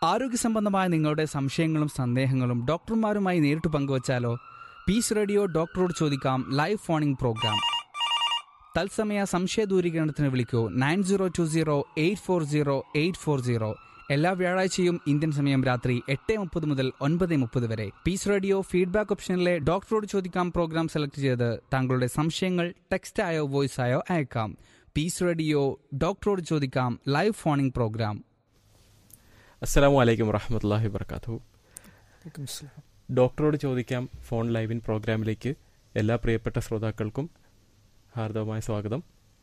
ആരോഗ്യ സംബന്ധമായ നിങ്ങളുടെ സംശയങ്ങളും സന്ദേഹങ്ങളും ഡോക്ടർമാരുമായി നേരിട്ട് പങ്കുവച്ചാലോ പീസ് റേഡിയോ ഡോക്ടറോട് ചോദിക്കാം ലൈവ് ഫോണിംഗ് പ്രോഗ്രാം തത്സമയ സംശയ ദൂരീകരണത്തിന് വിളിക്കൂ nine zero two zero eight four zero eight four zero എല്ലാ വ്യാഴാഴ്ചയും ഇന്ത്യൻ സമയം രാത്രി എട്ട് മുപ്പത് മുതൽ ഒൻപത് മുപ്പത് വരെ പീസ് റേഡിയോ ഫീഡ്ബാക്ക് ഓപ്ഷനിലെ ഡോക്ടറോട് ചോദിക്കാം പ്രോഗ്രാം സെലക്ട് ചെയ്ത് താങ്കളുടെ സംശയങ്ങൾ ടെക്സ്റ്റ് ആയോ വോയിസ് ആയോ അയക്കാം പീസ് റേഡിയോ ഡോക്ടറോട് ചോദിക്കാം ലൈവ് ഫോണിംഗ് പ്രോഗ്രാം അസ്സലാമു അലൈക്കും വറഹമത്തല്ലാഹി വർക്കാത്തു ഡോക്ടറോട് ചോദിക്കാം ഫോൺ ലൈവിൻ പ്രോഗ്രാമിലേക്ക് എല്ലാ പ്രിയപ്പെട്ട ശ്രോതാക്കൾക്കും ഹാർദവമായ സ്വാഗതം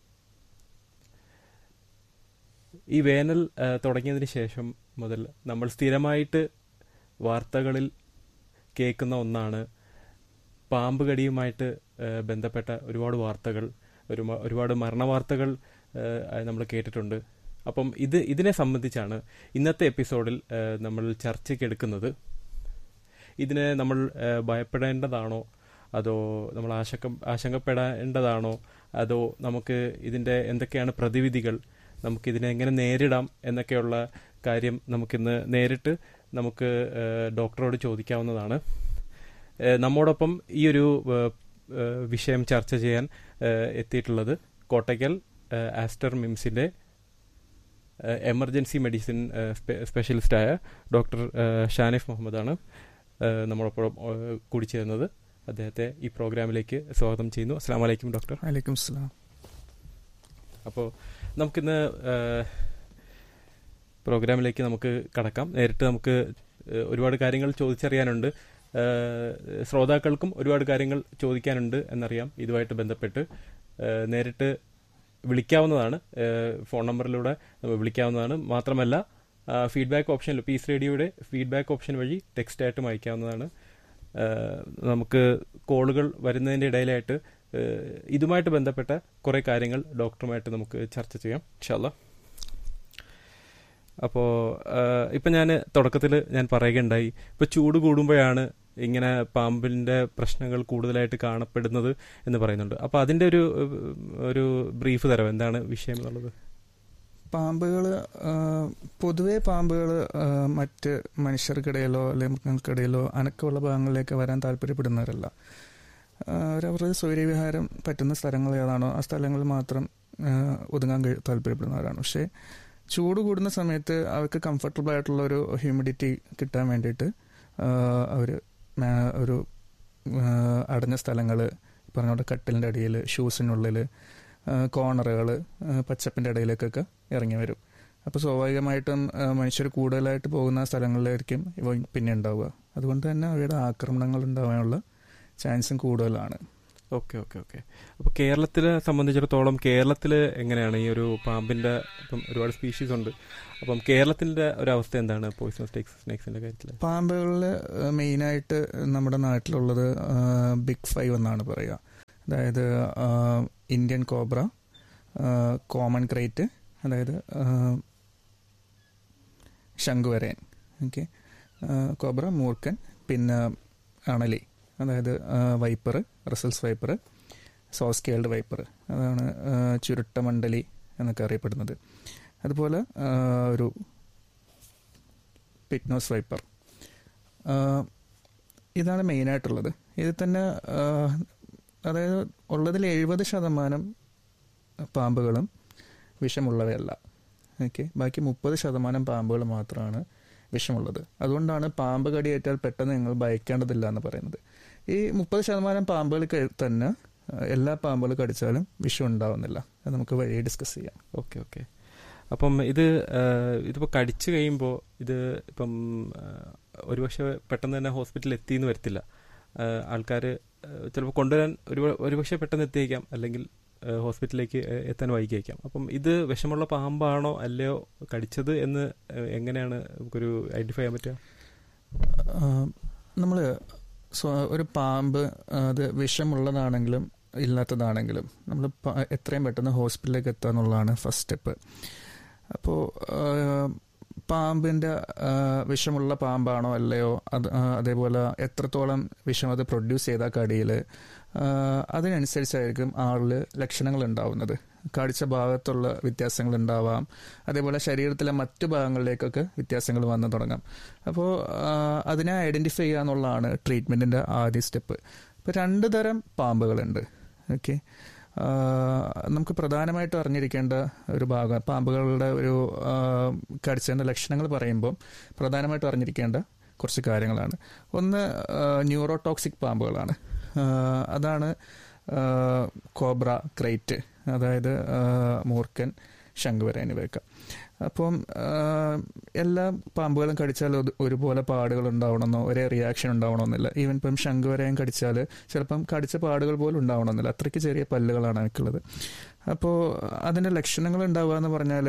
ഈ വേനൽ ആ, തുടങ്ങിയതിന് ശേഷം മുതൽ നമ്മൾ സ്ഥിരമായിട്ട് വാർത്തകളിൽ കേൾക്കുന്ന ഒന്നാണ് പാമ്പ് കടിയുമായിട്ട് ആ, ബന്ധപ്പെട്ട ഒരുപാട് വാർത്തകൾ ഒരു ഒരുപാട് മരണവാർത്തകൾ നമ്മൾ കേട്ടിട്ടുണ്ട് അപ്പം ഇത് ഇതിനെ സംബന്ധിച്ചാണ് ഇന്നത്തെ എപ്പിസോഡിൽ ആ, നമ്മൾ ചർച്ചയ്ക്ക് എടുക്കുന്നത് ഇതിനെ നമ്മൾ ആ, ഭയപ്പെടേണ്ടതാണോ അതോ നമ്മൾ ആശങ്ക ആശങ്കപ്പെടേണ്ടതാണോ അതോ നമുക്ക് ഇതിൻ്റെ എന്തൊക്കെയാണ് പ്രതിവിധികൾ നമുക്കിതിനെ എങ്ങനെ നേരിടാം എന്നൊക്കെയുള്ള കാര്യം നമുക്കിന്ന് നേരിട്ട് നമുക്ക് ആ, ഡോക്ടറോട് ചോദിക്കാവുന്നതാണ് ആ, നമ്മോടൊപ്പം ഈ ഒരു ആ, ആ, വിഷയം ചർച്ച ചെയ്യാൻ ആ, എത്തിയിട്ടുള്ളത് കോട്ടയ്ക്കൽ ആ, ആസ്റ്റർ മിംസിൻ്റെ ആ, എമർജൻസി മെഡിസിൻ ആ, സ്പെ- സ്പെഷ്യലിസ്റ്റായ ഡോക്ടർ ആ, ഷാനിഫ് മുഹമ്മദാണ് ആ, നമ്മളൊപ്പം ആ, കൂടിച്ചേരുന്നത് അദ്ദേഹത്തെ ഈ പ്രോഗ്രാമിലേക്ക് സ്വാഗതം ചെയ്യുന്നു അസ്സാം വലൈക്കും ഡോക്ടർ വലൈക്കും സ്ലാം അപ്പോൾ നമുക്കിന്ന് ആ, പ്രോഗ്രാമിലേക്ക് നമുക്ക് കടക്കാം നേരിട്ട് നമുക്ക് ആ, ഒരുപാട് കാര്യങ്ങൾ ചോദിച്ചറിയാനുണ്ട് ആ, ശ്രോതാക്കൾക്കും ഒരുപാട് കാര്യങ്ങൾ ചോദിക്കാനുണ്ട് എന്നറിയാം ഇതുമായിട്ട് ബന്ധപ്പെട്ട് ആ, നേരിട്ട് വിളിക്കാവുന്നതാണ് ആ, ഫോൺ നമ്പറിലൂടെ നമ്മൾ വിളിക്കാവുന്നതാണ് മാത്രമല്ല ഫീഡ്ബാക്ക് ഓപ്ഷനിൽ പീസ് റേഡിയോയുടെ ഫീഡ്ബാക്ക് ഓപ്ഷൻ വഴി ടെക്സ്റ്റ് ആയിട്ടും അയക്കാവുന്നതാണ് ആ, നമുക്ക് കോളുകൾ വരുന്നതിൻ്റെ ഇടയിലായിട്ട് ആ, ഇതുമായിട്ട് ബന്ധപ്പെട്ട കുറേ കാര്യങ്ങൾ ഡോക്ടറുമായിട്ട് നമുക്ക് ചർച്ച ചെയ്യാം ഇൻഷാല്ല അപ്പോൾ ഇപ്പം ഞാൻ തുടക്കത്തിൽ ഞാൻ പറയുകയുണ്ടായി ഇപ്പോൾ ചൂട് കൂടുമ്പോഴാണ് ഇങ്ങനെ പാമ്പിൻ്റെ പ്രശ്നങ്ങൾ കൂടുതലായിട്ട് കാണപ്പെടുന്നത് എന്ന് പറയുന്നുണ്ട് അപ്പോൾ അതിൻ്റെ ഒരു ഏഹ്, ഒരു ബ്രീഫ് തരാം എന്താണ് വിഷയം എന്നുള്ളത് പാമ്പുകൾ പൊതുവേ പാമ്പുകൾ മറ്റ് മനുഷ്യർക്കിടയിലോ അല്ലെങ്കിൽ മൃഗങ്ങൾക്കിടയിലോ അനക്കമുള്ള ഭാഗങ്ങളിലേക്ക് വരാൻ താല്പര്യപ്പെടുന്നവരല്ല ആ, അവരവരുടെ സൗര്യവിഹാരം പറ്റുന്ന സ്ഥലങ്ങൾ ഏതാണോ ആ സ്ഥലങ്ങളിൽ മാത്രം ആ, ഒതുങ്ങാൻ കഴി- താല്പര്യപ്പെടുന്നവരാണ് പക്ഷേ ചൂട് കൂടുന്ന സമയത്ത് അവർക്ക് കംഫർട്ടബിൾ ആയിട്ടുള്ള ഒരു ഹ്യൂമിഡിറ്റി കിട്ടാൻ വേണ്ടിയിട്ട് അവർ ഒരു ആ, അടഞ്ഞ സ്ഥലങ്ങൾ പറഞ്ഞ പോലെ കട്ടിലിൻ്റെ അടിയിൽ ഷൂസിനുള്ളിൽ കോർണറുകൾ പച്ചപ്പിൻ്റെ ഇടയിലേക്കൊക്കെ ഇറങ്ങി വരും അപ്പോൾ സ്വാഭാവികമായിട്ടും മനുഷ്യർ കൂടുതലായിട്ട് പോകുന്ന സ്ഥലങ്ങളിലായിരിക്കും ഇവ പിന്നെ ഉണ്ടാവുക അതുകൊണ്ട് തന്നെ അവയുടെ ആക്രമണങ്ങൾ ഉണ്ടാവാനുള്ള ചാൻസും കൂടുതലാണ് ഓക്കെ ഓക്കെ ഓക്കെ അപ്പോൾ കേരളത്തിലെ സംബന്ധിച്ചിടത്തോളം കേരളത്തിൽ എങ്ങനെയാണ് ഈ ഒരു പാമ്പിൻ്റെ ഇപ്പം ഒരുപാട് സ്പീഷീസ് ഉണ്ട് അപ്പം കേരളത്തിൻ്റെ ഒരു അവസ്ഥ എന്താണ് പോയിസൺ സ്നേക്സ് സ്നേക്സിൻ്റെ കാര്യത്തിൽ പാമ്പുകളിൽ മെയിനായിട്ട് നമ്മുടെ നാട്ടിലുള്ളത് ബിഗ് ഫൈവ് എന്നാണ് പറയുക അതായത് ആ, Indian cobra ah, common krait അതായത് ആ, ശംഖുവരയൻ ഓക്കെ കോബ്ര മൂർക്കൻ പിന്നെ അണലി അതായത് viper Russell's viper saw scaled viper അതാണ് ആ, ചുരുട്ട മണ്ഡലി എന്നൊക്കെ അറിയപ്പെടുന്നത് അതുപോലെ ആ, ഒരു പിറ്റ്നോസ് വൈപ്പർ ഇതാണ് മെയിനായിട്ടുള്ളത് ഇതിൽ തന്നെ ആ, അതായത് ഉള്ളതിൽ എഴുപത് ശതമാനം പാമ്പുകളും വിഷമുള്ളവയല്ല ഓക്കെ ബാക്കി മുപ്പത് ശതമാനം പാമ്പുകൾ മാത്രമാണ് വിഷമുള്ളത് അതുകൊണ്ടാണ് പാമ്പ് കടിയേറ്റാൽ പെട്ടെന്ന് നിങ്ങൾ ഭയക്കേണ്ടതില്ല എന്ന് പറയുന്നത് ഈ മുപ്പത് ശതമാനം പാമ്പുകൾക്ക് തന്നെ ആ, എല്ലാ പാമ്പുകൾ കടിച്ചാലും വിഷം ഉണ്ടാവുന്നില്ല അത് നമുക്ക് വഴി ഡിസ്കസ് ചെയ്യാം ഓക്കെ ഓക്കെ അപ്പം ഇത് ആഹ്, ഇതിപ്പോൾ കടിച്ചു കഴിയുമ്പോൾ ഇത് ഇപ്പം ആഹ്, ഒരുപക്ഷെ പെട്ടെന്ന് തന്നെ ഹോസ്പിറ്റലിൽ എത്തിയെന്ന് വരത്തില്ല ആൾക്കാർ ചിലപ്പോൾ കൊണ്ടുവരാൻ ഒരു ഒരുപക്ഷെ പെട്ടെന്ന് എത്തിയേക്കാം അല്ലെങ്കിൽ ആഹ്, ഹോസ്പിറ്റലിലേക്ക് എ- എത്താൻ വൈകിയേക്കാം അപ്പം ഇത് വിഷമുള്ള പാമ്പാണോ അല്ലയോ കടിച്ചത് എന്ന് ആഹ്, എങ്ങനെയാണ് നമുക്കൊരു ഐഡന്റിഫൈ ചെയ്യാൻ പറ്റുക നമ്മൾ ഒരു പാമ്പ് അത് വിഷമുള്ളതാണെങ്കിലും ഇല്ലാത്തതാണെങ്കിലും നമ്മൾ എത്രയും പെട്ടെന്ന് ഹോസ്പിറ്റലിലേക്ക് എത്തുക എന്നുള്ളതാണ് ഫസ്റ്റ് സ്റ്റെപ്പ് അപ്പോൾ പാമ്പിൻ്റെ വിഷമുള്ള പാമ്പാണോ അല്ലയോ അത് ആ, അതേപോലെ എത്രത്തോളം വിഷം അത് പ്രൊഡ്യൂസ് ചെയ്ത കടിയിൽ ആ, അതിനനുസരിച്ചായിരിക്കും ആളിൽ ലക്ഷണങ്ങൾ ഉണ്ടാവുന്നത് കടിച്ച ഭാഗത്തുള്ള വ്യത്യാസങ്ങൾ ഉണ്ടാവാം അതേപോലെ ശരീരത്തിലെ മറ്റു ഭാഗങ്ങളിലേക്കൊക്കെ വ്യത്യാസങ്ങൾ വന്നു തുടങ്ങാം അപ്പോൾ അതിനെ ഐഡന്റിഫൈ ചെയ്യുക എന്നുള്ളതാണ് ട്രീറ്റ്മെന്റിന്റെ ആദ്യ സ്റ്റെപ്പ് ഇപ്പോൾ രണ്ട് തരം പാമ്പുകളുണ്ട് ഓക്കെ നമുക്ക് പ്രധാനമായിട്ടും അറിഞ്ഞിരിക്കേണ്ട ഒരു ഭാഗം പാമ്പുകളുടെ ഒരു ആ, കടിച്ചതിന്റെ ലക്ഷണങ്ങൾ പറയുമ്പോൾ പ്രധാനമായിട്ടും അറിഞ്ഞിരിക്കേണ്ട കുറച്ച് കാര്യങ്ങളാണ് ഒന്ന് ന്യൂറോടോക്സിക് പാമ്പുകളാണ് ആ, അതാണ് ആ, കോബ്ര ക്രൈറ്റ് അതായത് ആ, മൂർക്കൻ ശംഖുവര എന്നിവയൊക്കെ അപ്പം ആ, എല്ലാ പാമ്പുകളും കടിച്ചാൽ ഒരു- ഒരുപോലെ പാടുകൾ ഉണ്ടാവണമെന്നോ ഒരേ റിയാക്ഷൻ ഉണ്ടാവണമെന്നില്ല ഈവൻ ഇപ്പം ശംഖുവരയും കടിച്ചാൽ ചിലപ്പം കടിച്ച പാടുകൾ പോലും ഉണ്ടാവണമെന്നില്ല അത്രയ്ക്ക് ചെറിയ പല്ലുകളാണ് എനിക്കുള്ളത് അപ്പോൾ അതിൻ്റെ ലക്ഷണങ്ങൾ ഉണ്ടാവുക എന്ന് പറഞ്ഞാൽ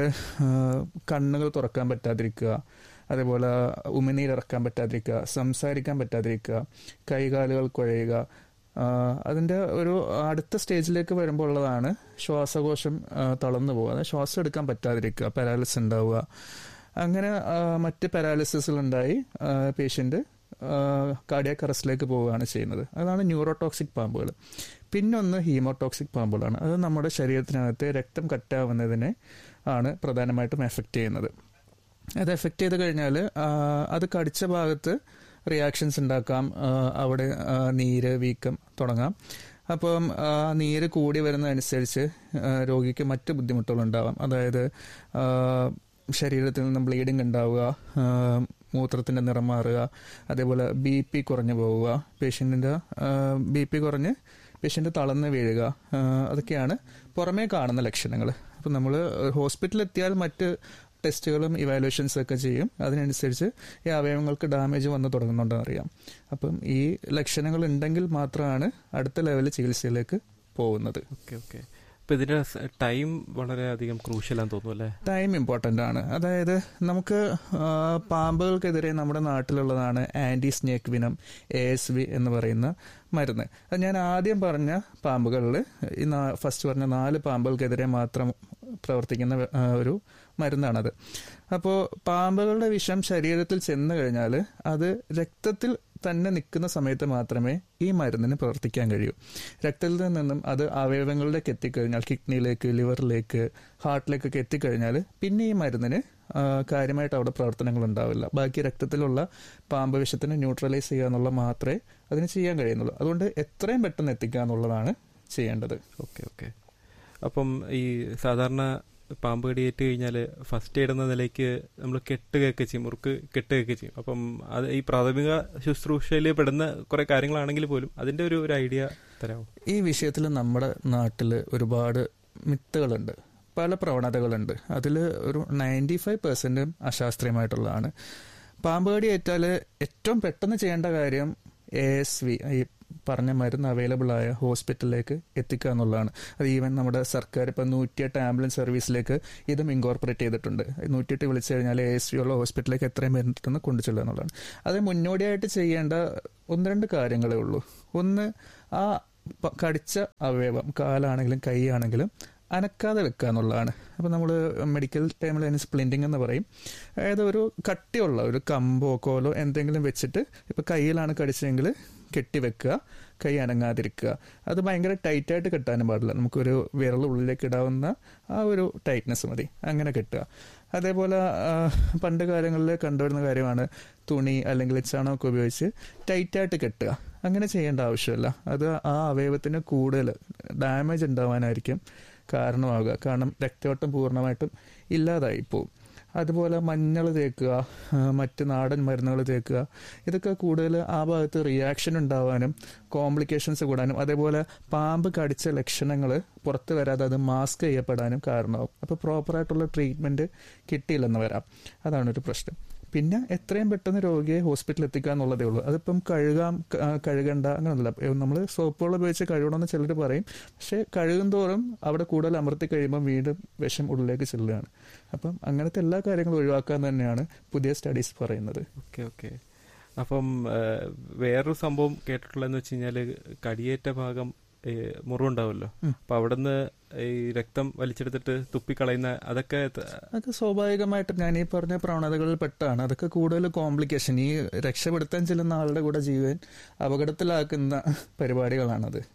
കണ്ണുകൾ തുറക്കാൻ പറ്റാതിരിക്കുക അതേപോലെ ഉമിനീരിറക്കാൻ പറ്റാതിരിക്കുക സംസാരിക്കാൻ പറ്റാതിരിക്കുക കൈകാലുകൾ കുഴയുക ആ, അതിന്റെ ഒരു അടുത്ത സ്റ്റേജിലേക്ക് വരുമ്പോൾ ഉള്ളതാണ് ശ്വാസകോശം ആ, തളർന്നു പോകുക അതായത് ശ്വാസം എടുക്കാൻ പറ്റാതിരിക്കുക പാരാലിസിസ് ഉണ്ടാവുക അങ്ങനെ ആ, മറ്റ് പാരാലിസിസുകൾ ഉണ്ടായി പേഷ്യന്റ് കാർഡിയാക് അറസ്റ്റിലേക്ക് പോവുകയാണ് ചെയ്യുന്നത് അതാണ് ന്യൂറോടോക്സിക് പാമ്പുകൾ പിന്നൊന്ന് ഹീമോടോക്സിക് പാമ്പുകളാണ് അത് നമ്മുടെ ശരീരത്തിനകത്ത് രക്തം കട്ടാവുന്നതിനെ ആണ് പ്രധാനമായിട്ടും എഫക്റ്റ് ചെയ്യുന്നത് അത് എഫക്റ്റ് ചെയ്ത് കഴിഞ്ഞാൽ അത് കടിച്ച ഭാഗത്ത് റിയാക്ഷൻസ് ഉണ്ടാക്കാം ആ, അവിടെ ആ, നീര് വീക്കം തുടങ്ങാം അപ്പം ആ, നീര് കൂടി വരുന്നതനുസരിച്ച് ആ, രോഗിക്ക് മറ്റ് ബുദ്ധിമുട്ടുകൾ ഉണ്ടാവാം അതായത് ആ, ശരീരത്തിൽ നിന്ന് ബ്ലീഡിംഗ് ഉണ്ടാവുക ആ, മൂത്രത്തിന്റെ നിറം മാറുക അതേപോലെ ബി പി കുറഞ്ഞു പോവുക പേഷ്യന്റിന്റെ ബി പി കുറഞ്ഞ് പേഷ്യന്റ് തളർന്ന് വീഴുക ആ, അതൊക്കെയാണ് പുറമേ കാണുന്ന ലക്ഷണങ്ങൾ അപ്പം നമ്മൾ ഹോസ്പിറ്റലിൽ എത്തിയാൽ മറ്റ് ടെസ്റ്റുകളും ഇവാലുവേഷൻസ് ഒക്കെ ചെയ്യും അതിനനുസരിച്ച് ഈ അവയവങ്ങൾക്ക് ഡാമേജ് വന്ന് തുടങ്ങുന്നുണ്ടെന്ന് അറിയാം അപ്പം ഈ ലക്ഷണങ്ങൾ ഉണ്ടെങ്കിൽ മാത്രമാണ് അടുത്ത ലെവലിൽ ചികിത്സയിലേക്ക് പോകുന്നത് ഓക്കെ ഓക്കെ അപ്പൊ ഇതിന്റെ ടൈം വളരെയധികം ക്രൂഷ്യലാന്ന് തോന്നുന്നു അല്ലേ ടൈം ഇമ്പോർട്ടൻ്റ് ആണ് അതായത് നമുക്ക് ആ, പാമ്പുകൾക്കെതിരെ നമ്മുടെ നാട്ടിലുള്ളതാണ് anti snake venom A S V എന്ന് പറയുന്ന മരുന്ന് അത് ഞാൻ ആദ്യം പറഞ്ഞ പാമ്പുകളിൽ ഈ ഫസ്റ്റ് പറഞ്ഞ നാല് പാമ്പുകൾക്കെതിരെ മാത്രം പ്രവർത്തിക്കുന്ന ആ, ഒരു മരുന്നാണത് അപ്പോൾ പാമ്പുകളുടെ വിഷം ശരീരത്തിൽ ചെന്ന് കഴിഞ്ഞാൽ അത് രക്തത്തിൽ തന്നെ നിൽക്കുന്ന സമയത്ത് മാത്രമേ ഈ മരുന്നിന് പ്രവർത്തിക്കാൻ കഴിയൂ രക്തത്തിൽ നിന്നും അത് അവയവങ്ങളിലേക്ക് എത്തിക്കഴിഞ്ഞാൽ കിഡ്നിയിലേക്ക് ലിവറിലേക്ക് ഹാർട്ടിലേക്കൊക്കെ എത്തിക്കഴിഞ്ഞാൽ പിന്നെ ഈ മരുന്നിന് ആ, കാര്യമായിട്ട് അവിടെ പ്രവർത്തനങ്ങൾ ഉണ്ടാവില്ല ബാക്കി രക്തത്തിലുള്ള പാമ്പ് വിഷത്തിനെ ന്യൂട്രലൈസ് ചെയ്യുക എന്നുള്ള മാത്രമേ അതിന് ചെയ്യാൻ കഴിയുന്നുള്ളൂ അതുകൊണ്ട് എത്രയും പെട്ടെന്ന് എത്തിക്കുക എന്നുള്ളതാണ് ചെയ്യേണ്ടത് ഓക്കെ ഓക്കെ അപ്പം ഈ സാധാരണ പാമ്പ് കടിയേറ്റ് കഴിഞ്ഞാൽ ഫസ്റ്റ് എയ്ഡ് എന്ന നിലയ്ക്ക് നമ്മൾ കെട്ടുകയൊക്കെ ചെയ്യും മുറുക്ക് കെട്ടുകയൊക്കെ ചെയ്യും അപ്പം അത് ഈ പ്രാഥമിക ശുശ്രൂഷയിൽ പെടുന്ന കുറെ കാര്യങ്ങളാണെങ്കിൽ പോലും അതിന്റെ ഒരു ഒരു ഐഡിയ തരാമോ ഈ വിഷയത്തിൽ നമ്മുടെ നാട്ടിൽ ഒരുപാട് മിത്തുകളുണ്ട് പല പ്രവണതകളുണ്ട് അതിൽ ഒരു നയൻറ്റി ഫൈവ് പെർസെൻറ്റും അശാസ്ത്രീയമായിട്ടുള്ളതാണ് പാമ്പ് കടി ഏറ്റാൽ ഏറ്റവും പെട്ടെന്ന് ചെയ്യേണ്ട കാര്യം എ എസ് വി ഈ പറഞ്ഞ മരുന്ന് അവൈലബിൾ ആയ ഹോസ്പിറ്റലിലേക്ക് എത്തിക്കുക എന്നുള്ളതാണ് അത് ഈവൻ നമ്മുടെ സർക്കാർ ഇപ്പം നൂറ്റിയെട്ട് ആംബുലൻസ് സർവീസിലേക്ക് ഇതും ഇൻകോർപ്പറേറ്റ് ചെയ്തിട്ടുണ്ട് നൂറ്റിയെട്ട് വിളിച്ചു കഴിഞ്ഞാൽ എ എസ് വി ഉള്ള ഹോസ്പിറ്റലിലേക്ക് എത്രയും പെട്ടെന്ന് കൊണ്ടു ചെല്ലുക എന്നുള്ളതാണ് അത് മുന്നോടിയായിട്ട് ചെയ്യേണ്ട ഒന്ന് രണ്ട് കാര്യങ്ങളേ ഉള്ളൂ ഒന്ന് ആ പ- കടിച്ച അവയവം കാലാണെങ്കിലും കൈയാണെങ്കിലും അനക്കാതെ വെക്കുക എന്നുള്ളതാണ് അപ്പോൾ നമ്മൾ മെഡിക്കൽ ടൈമിൽ അതിന് സ്പ്ലിൻറ്റിംഗ് എന്ന് പറയും അതായത് ഒരു കട്ടിയുള്ള ഒരു കമ്പോ കോലോ എന്തെങ്കിലും വെച്ചിട്ട് ഇപ്പോൾ കയ്യിലാണ് കടിച്ചതെങ്കിൽ കെട്ടിവെക്കുക കൈ അനങ്ങാതിരിക്കുക അത് ഭയങ്കര ടൈറ്റായിട്ട് കെട്ടാനും പാടില്ല നമുക്കൊരു വിരൽ ഉള്ളിലേക്ക് ഇടാവുന്ന ആ ഒരു ടൈറ്റ്നെസ് മതി അങ്ങനെ കെട്ടുക അതേപോലെ ആ, പണ്ട് കാലങ്ങളിൽ കണ്ടുവരുന്ന കാര്യമാണ് തുണി അല്ലെങ്കിൽ ചാണകമൊക്കെ ഉപയോഗിച്ച് ടൈറ്റായിട്ട് കെട്ടുക അങ്ങനെ ചെയ്യേണ്ട ആവശ്യമില്ല അത് ആ അവയവത്തിന് കൂടുതൽ ഡാമേജ് ഉണ്ടാവാനായിരിക്കും കാരണമാകുക കാരണം രക്തയോട്ടം പൂർണ്ണമായിട്ടും ഇല്ലാതായി പോകും അതുപോലെ മഞ്ഞൾ തേക്കുക ആ, മറ്റ് നാടൻ മരുന്നുകൾ തേക്കുക ഇതൊക്കെ കൂടുതൽ ആ ഭാഗത്ത് റിയാക്ഷൻ ഉണ്ടാവാനും കോംപ്ലിക്കേഷൻസ് കൂടാനും അതേപോലെ പാമ്പ് കടിച്ച ലക്ഷണങ്ങൾ പുറത്ത് വരാതെ അത് മാസ്ക് ചെയ്യപ്പെടാനും കാരണമാവും അപ്പോൾ പ്രോപ്പറായിട്ടുള്ള ട്രീറ്റ്മെൻറ്റ് കിട്ടിയില്ലെന്ന് വരാം അതാണ് ഒരു പ്രശ്നം പിന്നെ എത്രയും പെട്ടെന്ന് രോഗിയെ ഹോസ്പിറ്റലിൽ എത്തിക്കുക എന്നുള്ളതേ ഉള്ളൂ അതിപ്പം കഴുകാം ക- ആ, കഴുകണ്ട അങ്ങനെയല്ല നമ്മൾ സോപ്പുകൾ ഉപയോഗിച്ച് കഴുകണമെന്ന് ചിലർ പറയും പക്ഷെ കഴുകും തോറും അവിടെ കൂടുതൽ അമർത്തി കഴിയുമ്പോൾ വീണ്ടും വിഷം ഉള്ളിലേക്ക് ചെല്ലുകയാണ് അപ്പം അങ്ങനത്തെ എല്ലാ കാര്യങ്ങളും ഒഴിവാക്കാൻ തന്നെയാണ് പുതിയ സ്റ്റഡീസ് പറയുന്നത് ഓക്കെ ഓക്കെ അപ്പം ആ, വേറൊരു സംഭവം കേട്ടിട്ടുള്ളതെന്ന് വെച്ച് കഴിഞ്ഞാല് കടിയേറ്റ ഭാഗം ഈ, മുറിവുണ്ടാവുമല്ലോ ഉം. അപ്പൊ അവിടുന്ന് ഈ രക്തം വലിച്ചെടുത്തിട്ട് തുപ്പിക്കളയുന്ന അതൊക്കെ ത- അതൊക്കെ സ്വാഭാവികമായിട്ടും ഞാൻ ഈ പറഞ്ഞ പ്രവണതകളിൽ പെട്ടാണ് അതൊക്കെ കൂടുതൽ കോംപ്ലിക്കേഷൻ ഈ രക്ഷപ്പെടുത്താൻ ചെല്ലുന്ന ആളുടെ കൂടെ ജീവൻ അപകടത്തിലാക്കുന്ന പരിപാടികളാണത്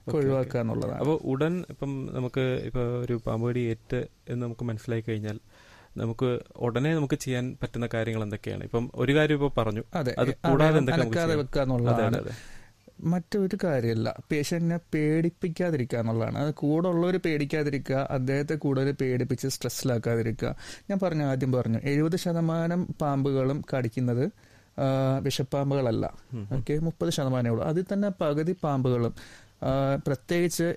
ഒഴിവാക്കുക എന്നുള്ളതാണ് അപ്പോൾ ഉടൻ ഇപ്പം നമുക്ക് ഇപ്പോൾ ഒരു പാമ്പ് കടി ഏറ്റ് എന്ന് നമുക്ക് മനസ്സിലായി കഴിഞ്ഞാൽ നമുക്ക് ഉടനെ നമുക്ക് ചെയ്യാൻ പറ്റുന്ന കാര്യങ്ങൾ എന്തൊക്കെയാണ് ഇപ്പം ഒരു കാര്യം ഇപ്പോൾ പറഞ്ഞു അതെ അത് കൂടാതെ അവരെ എന്തൊക്കെ നമുക്ക് അനക്കാതെ ചെയ്യാം? വെക്കുക അതെ എന്നുള്ളതാണ് അതെ അതെ മറ്റൊരു കാര്യമല്ല പേഷ്യന്റിനെ പേടിപ്പിക്കാതിരിക്കുക എന്നുള്ളതാണ് അത് കൂടെ ഉള്ളവർ പേടിക്കാതിരിക്കുക അദ്ദേഹത്തെ കൂടുതൽ പേടിപ്പിച്ച് സ്ട്രെസ്സിലാക്കാതിരിക്കുക ഞാൻ പറഞ്ഞു ആദ്യം പറഞ്ഞു എഴുപത് ശതമാനം പാമ്പുകളും കടിക്കുന്നത് ആ, വിഷപ്പാമ്പുകളല്ല ഉം. ഓക്കെ മുപ്പത് ശതമാനമേ ഉള്ളൂ അതിൽ തന്നെ പകുതി പാമ്പുകളും ആ, പ്രത്യേകിച്ച്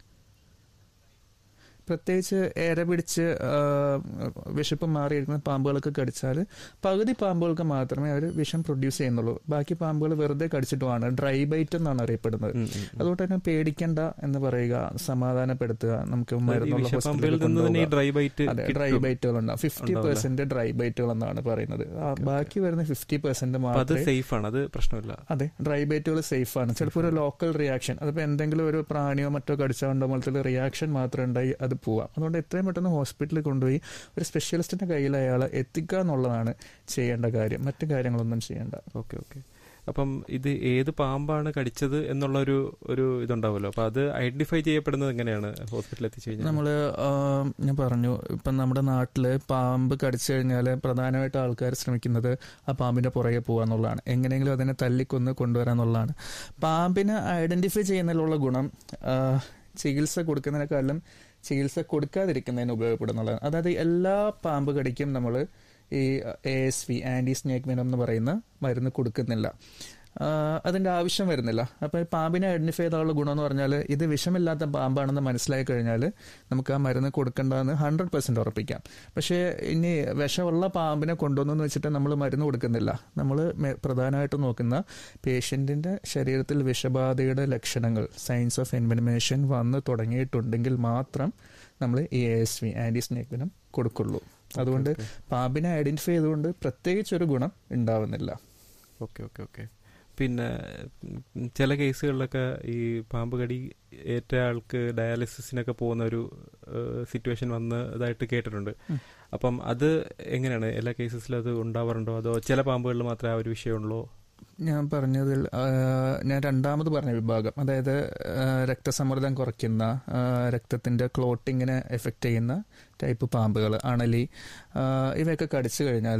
പ്രത്യേകിച്ച് ഏര പിടിച്ച് ആ, വിശപ്പ് മാറിയിരിക്കുന്ന പാമ്പുകളൊക്കെ കടിച്ചാൽ പകുതി പാമ്പുകൾക്ക് മാത്രമേ അവർ വിഷം പ്രൊഡ്യൂസ് ചെയ്യുന്നുള്ളൂ ബാക്കി പാമ്പുകൾ വെറുതെ കടിച്ചിട്ടുമാണ് ഡ്രൈ ബൈറ്റ് എന്നാണ് അറിയപ്പെടുന്നത് ഉം, ഉം, ഉം. അതുകൊണ്ട് തന്നെ പേടിക്കണ്ട എന്ന് പറയുക സമാധാനപ്പെടുത്തുക നമുക്ക് ഈ മരുന്നുള്ള വിഷപ്പാമ്പിൽ ഹോസ്പിറ്റലിൽ നിന്ന് തന്നെ ഈ കൊണ്ടുപോകുക ഡ്രൈ ബൈറ്റ് അതെ ഡ്രൈ ബൈറ്റുകൾ ഉണ്ടാവും ഫിഫ്റ്റി ഉണ്ടാവും പെർസെന്റ് ഡ്രൈ ബൈറ്റുകൾ എന്നാണ് പറയുന്നത് ആ, ബാക്കി വരുന്ന ഫിഫ്റ്റി പെർസെന്റ് അപ്പൊ അത് മാത്രമേ സേഫ് ആണ് അത് പ്രശ്നമില്ല അതെ ഡ്രൈ ബൈറ്റുകൾ സേഫ് ആണ് ചിലപ്പോൾ ഒരു ലോക്കൽ റിയാക്ഷൻ അതിപ്പോൾ എന്തെങ്കിലും ഒരു പ്രാണിയോ മറ്റോ കടിച്ചാണ്ടോ പോലത്തെ റിയാക്ഷൻ മാത്രം ഉണ്ടായി അത് പോവാം അതുകൊണ്ട് എത്രയും പെട്ടെന്ന് ഹോസ്പിറ്റലിൽ കൊണ്ടുപോയി ഒരു സ്പെഷ്യലിസ്റ്റിന്റെ കയ്യിൽ അയാളെ എത്തിക്കുക എന്നുള്ളതാണ് ചെയ്യേണ്ട കാര്യം മറ്റു കാര്യങ്ങളൊന്നും ചെയ്യേണ്ട ഓക്കെ ഓക്കെ അപ്പം ഇത് ഏത് പാമ്പാണ് കടിച്ചത് എന്നുള്ള ഒരു ഒരു ഇതുണ്ടാവുമല്ലോ അപ്പൊ അത് ഐഡന്റിഫൈ ചെയ്യപ്പെടുന്നത് എങ്ങനെയാണ് ഹോസ്പിറ്റലിൽ എത്തിച്ചു കഴിഞ്ഞാൽ നമ്മൾ ഞാൻ പറഞ്ഞു ഇപ്പം നമ്മുടെ നാട്ടിൽ പാമ്പ് കടിച്ചു കഴിഞ്ഞാൽ പ്രധാനമായിട്ട് ആൾക്കാർ ശ്രമിക്കുന്നത് ആ പാമ്പിന്റെ പുറകെ പോകാന്നുള്ളതാണ് എങ്ങനെയെങ്കിലും അതിനെ തല്ലിക്കൊന്ന് കൊണ്ടുവരാന്നുള്ളതാണ് പാമ്പിനെ ഐഡന്റിഫൈ ചെയ്യുന്നതിലുള്ള ഗുണം ആ, ചികിത്സ കൊടുക്കുന്നതിനേക്കാളും ചികിത്സ കൊടുക്കാതിരിക്കുന്നതിന് ഉപയോഗപ്പെടുന്നുള്ളതാണ് അതായത് എല്ലാ പാമ്പ് കടിക്കും നമ്മൾ ഈ A S V anti snake venom എന്ന് പറയുന്ന മരുന്ന് കൊടുക്കുന്നില്ല ആ, അതിന്റെ ആവശ്യം വരുന്നില്ല അപ്പൊ ഈ പാമ്പിനെ ഐഡന്റിഫൈ ചെയ്താലുള്ള ഗുണം എന്ന് പറഞ്ഞാൽ ഇത് വിഷമില്ലാത്ത പാമ്പാണെന്ന് മനസ്സിലായി കഴിഞ്ഞാൽ നമുക്ക് ആ മരുന്ന് കൊടുക്കേണ്ടതെന്ന് ഹൺഡ്രഡ് പെർസെന്റ് ഉറപ്പിക്കാം പക്ഷേ ഇനി വിഷമുള്ള പാമ്പിനെ കൊണ്ടുവന്നു വെച്ചിട്ട് നമ്മൾ മരുന്ന് കൊടുക്കുന്നില്ല നമ്മൾ പ്രധാനമായിട്ടും നോക്കുന്ന പേഷ്യന്റിന്റെ ശരീരത്തിൽ വിഷബാധയുടെ ലക്ഷണങ്ങൾ സയൻസ് ഓഫ് എൻവെനിമേഷൻ വന്ന് തുടങ്ങിയിട്ടുണ്ടെങ്കിൽ മാത്രം നമ്മൾ ഈ A S V anti snake venom കൊടുക്കുള്ളൂ അതുകൊണ്ട് പാമ്പിനെ ഐഡന്റിഫൈ ചെയ്തുകൊണ്ട് പ്രത്യേകിച്ച് ഒരു ഗുണം ഉണ്ടാവുന്നില്ല ഓക്കെ ഓക്കെ ഓക്കെ പിന്നെ ഉം, ചില കേസുകളിലൊക്കെ ഈ പാമ്പ് കടി ഏറ്റ ആൾക്ക് ഡയാലിസിസിനൊക്കെ പോകുന്ന ഒരു സിറ്റുവേഷൻ വന്നതായിട്ട് കേട്ടിട്ടുണ്ട് ഉം. അപ്പം അത് എങ്ങനെയാണ് എല്ലാ കേസസിലും അത് ഉണ്ടാവാറുണ്ടോ അതോ ചില പാമ്പുകളിൽ മാത്രമേ ആ ഒരു വിഷയമുള്ളൂ ഞാൻ പറഞ്ഞതിൽ ആ, ഞാൻ രണ്ടാമത് പറഞ്ഞ വിഭാഗം അതായത് ആ, രക്തസമ്മർദ്ദം കുറയ്ക്കുന്ന ആ, രക്തത്തിന്റെ ക്ലോട്ടിങ്ങിനെ എഫക്റ്റ് ചെയ്യുന്ന ടൈപ്പ് പാമ്പുകൾ അണലി ആ, ഇവയൊക്കെ കടിച്ചു കഴിഞ്ഞാൽ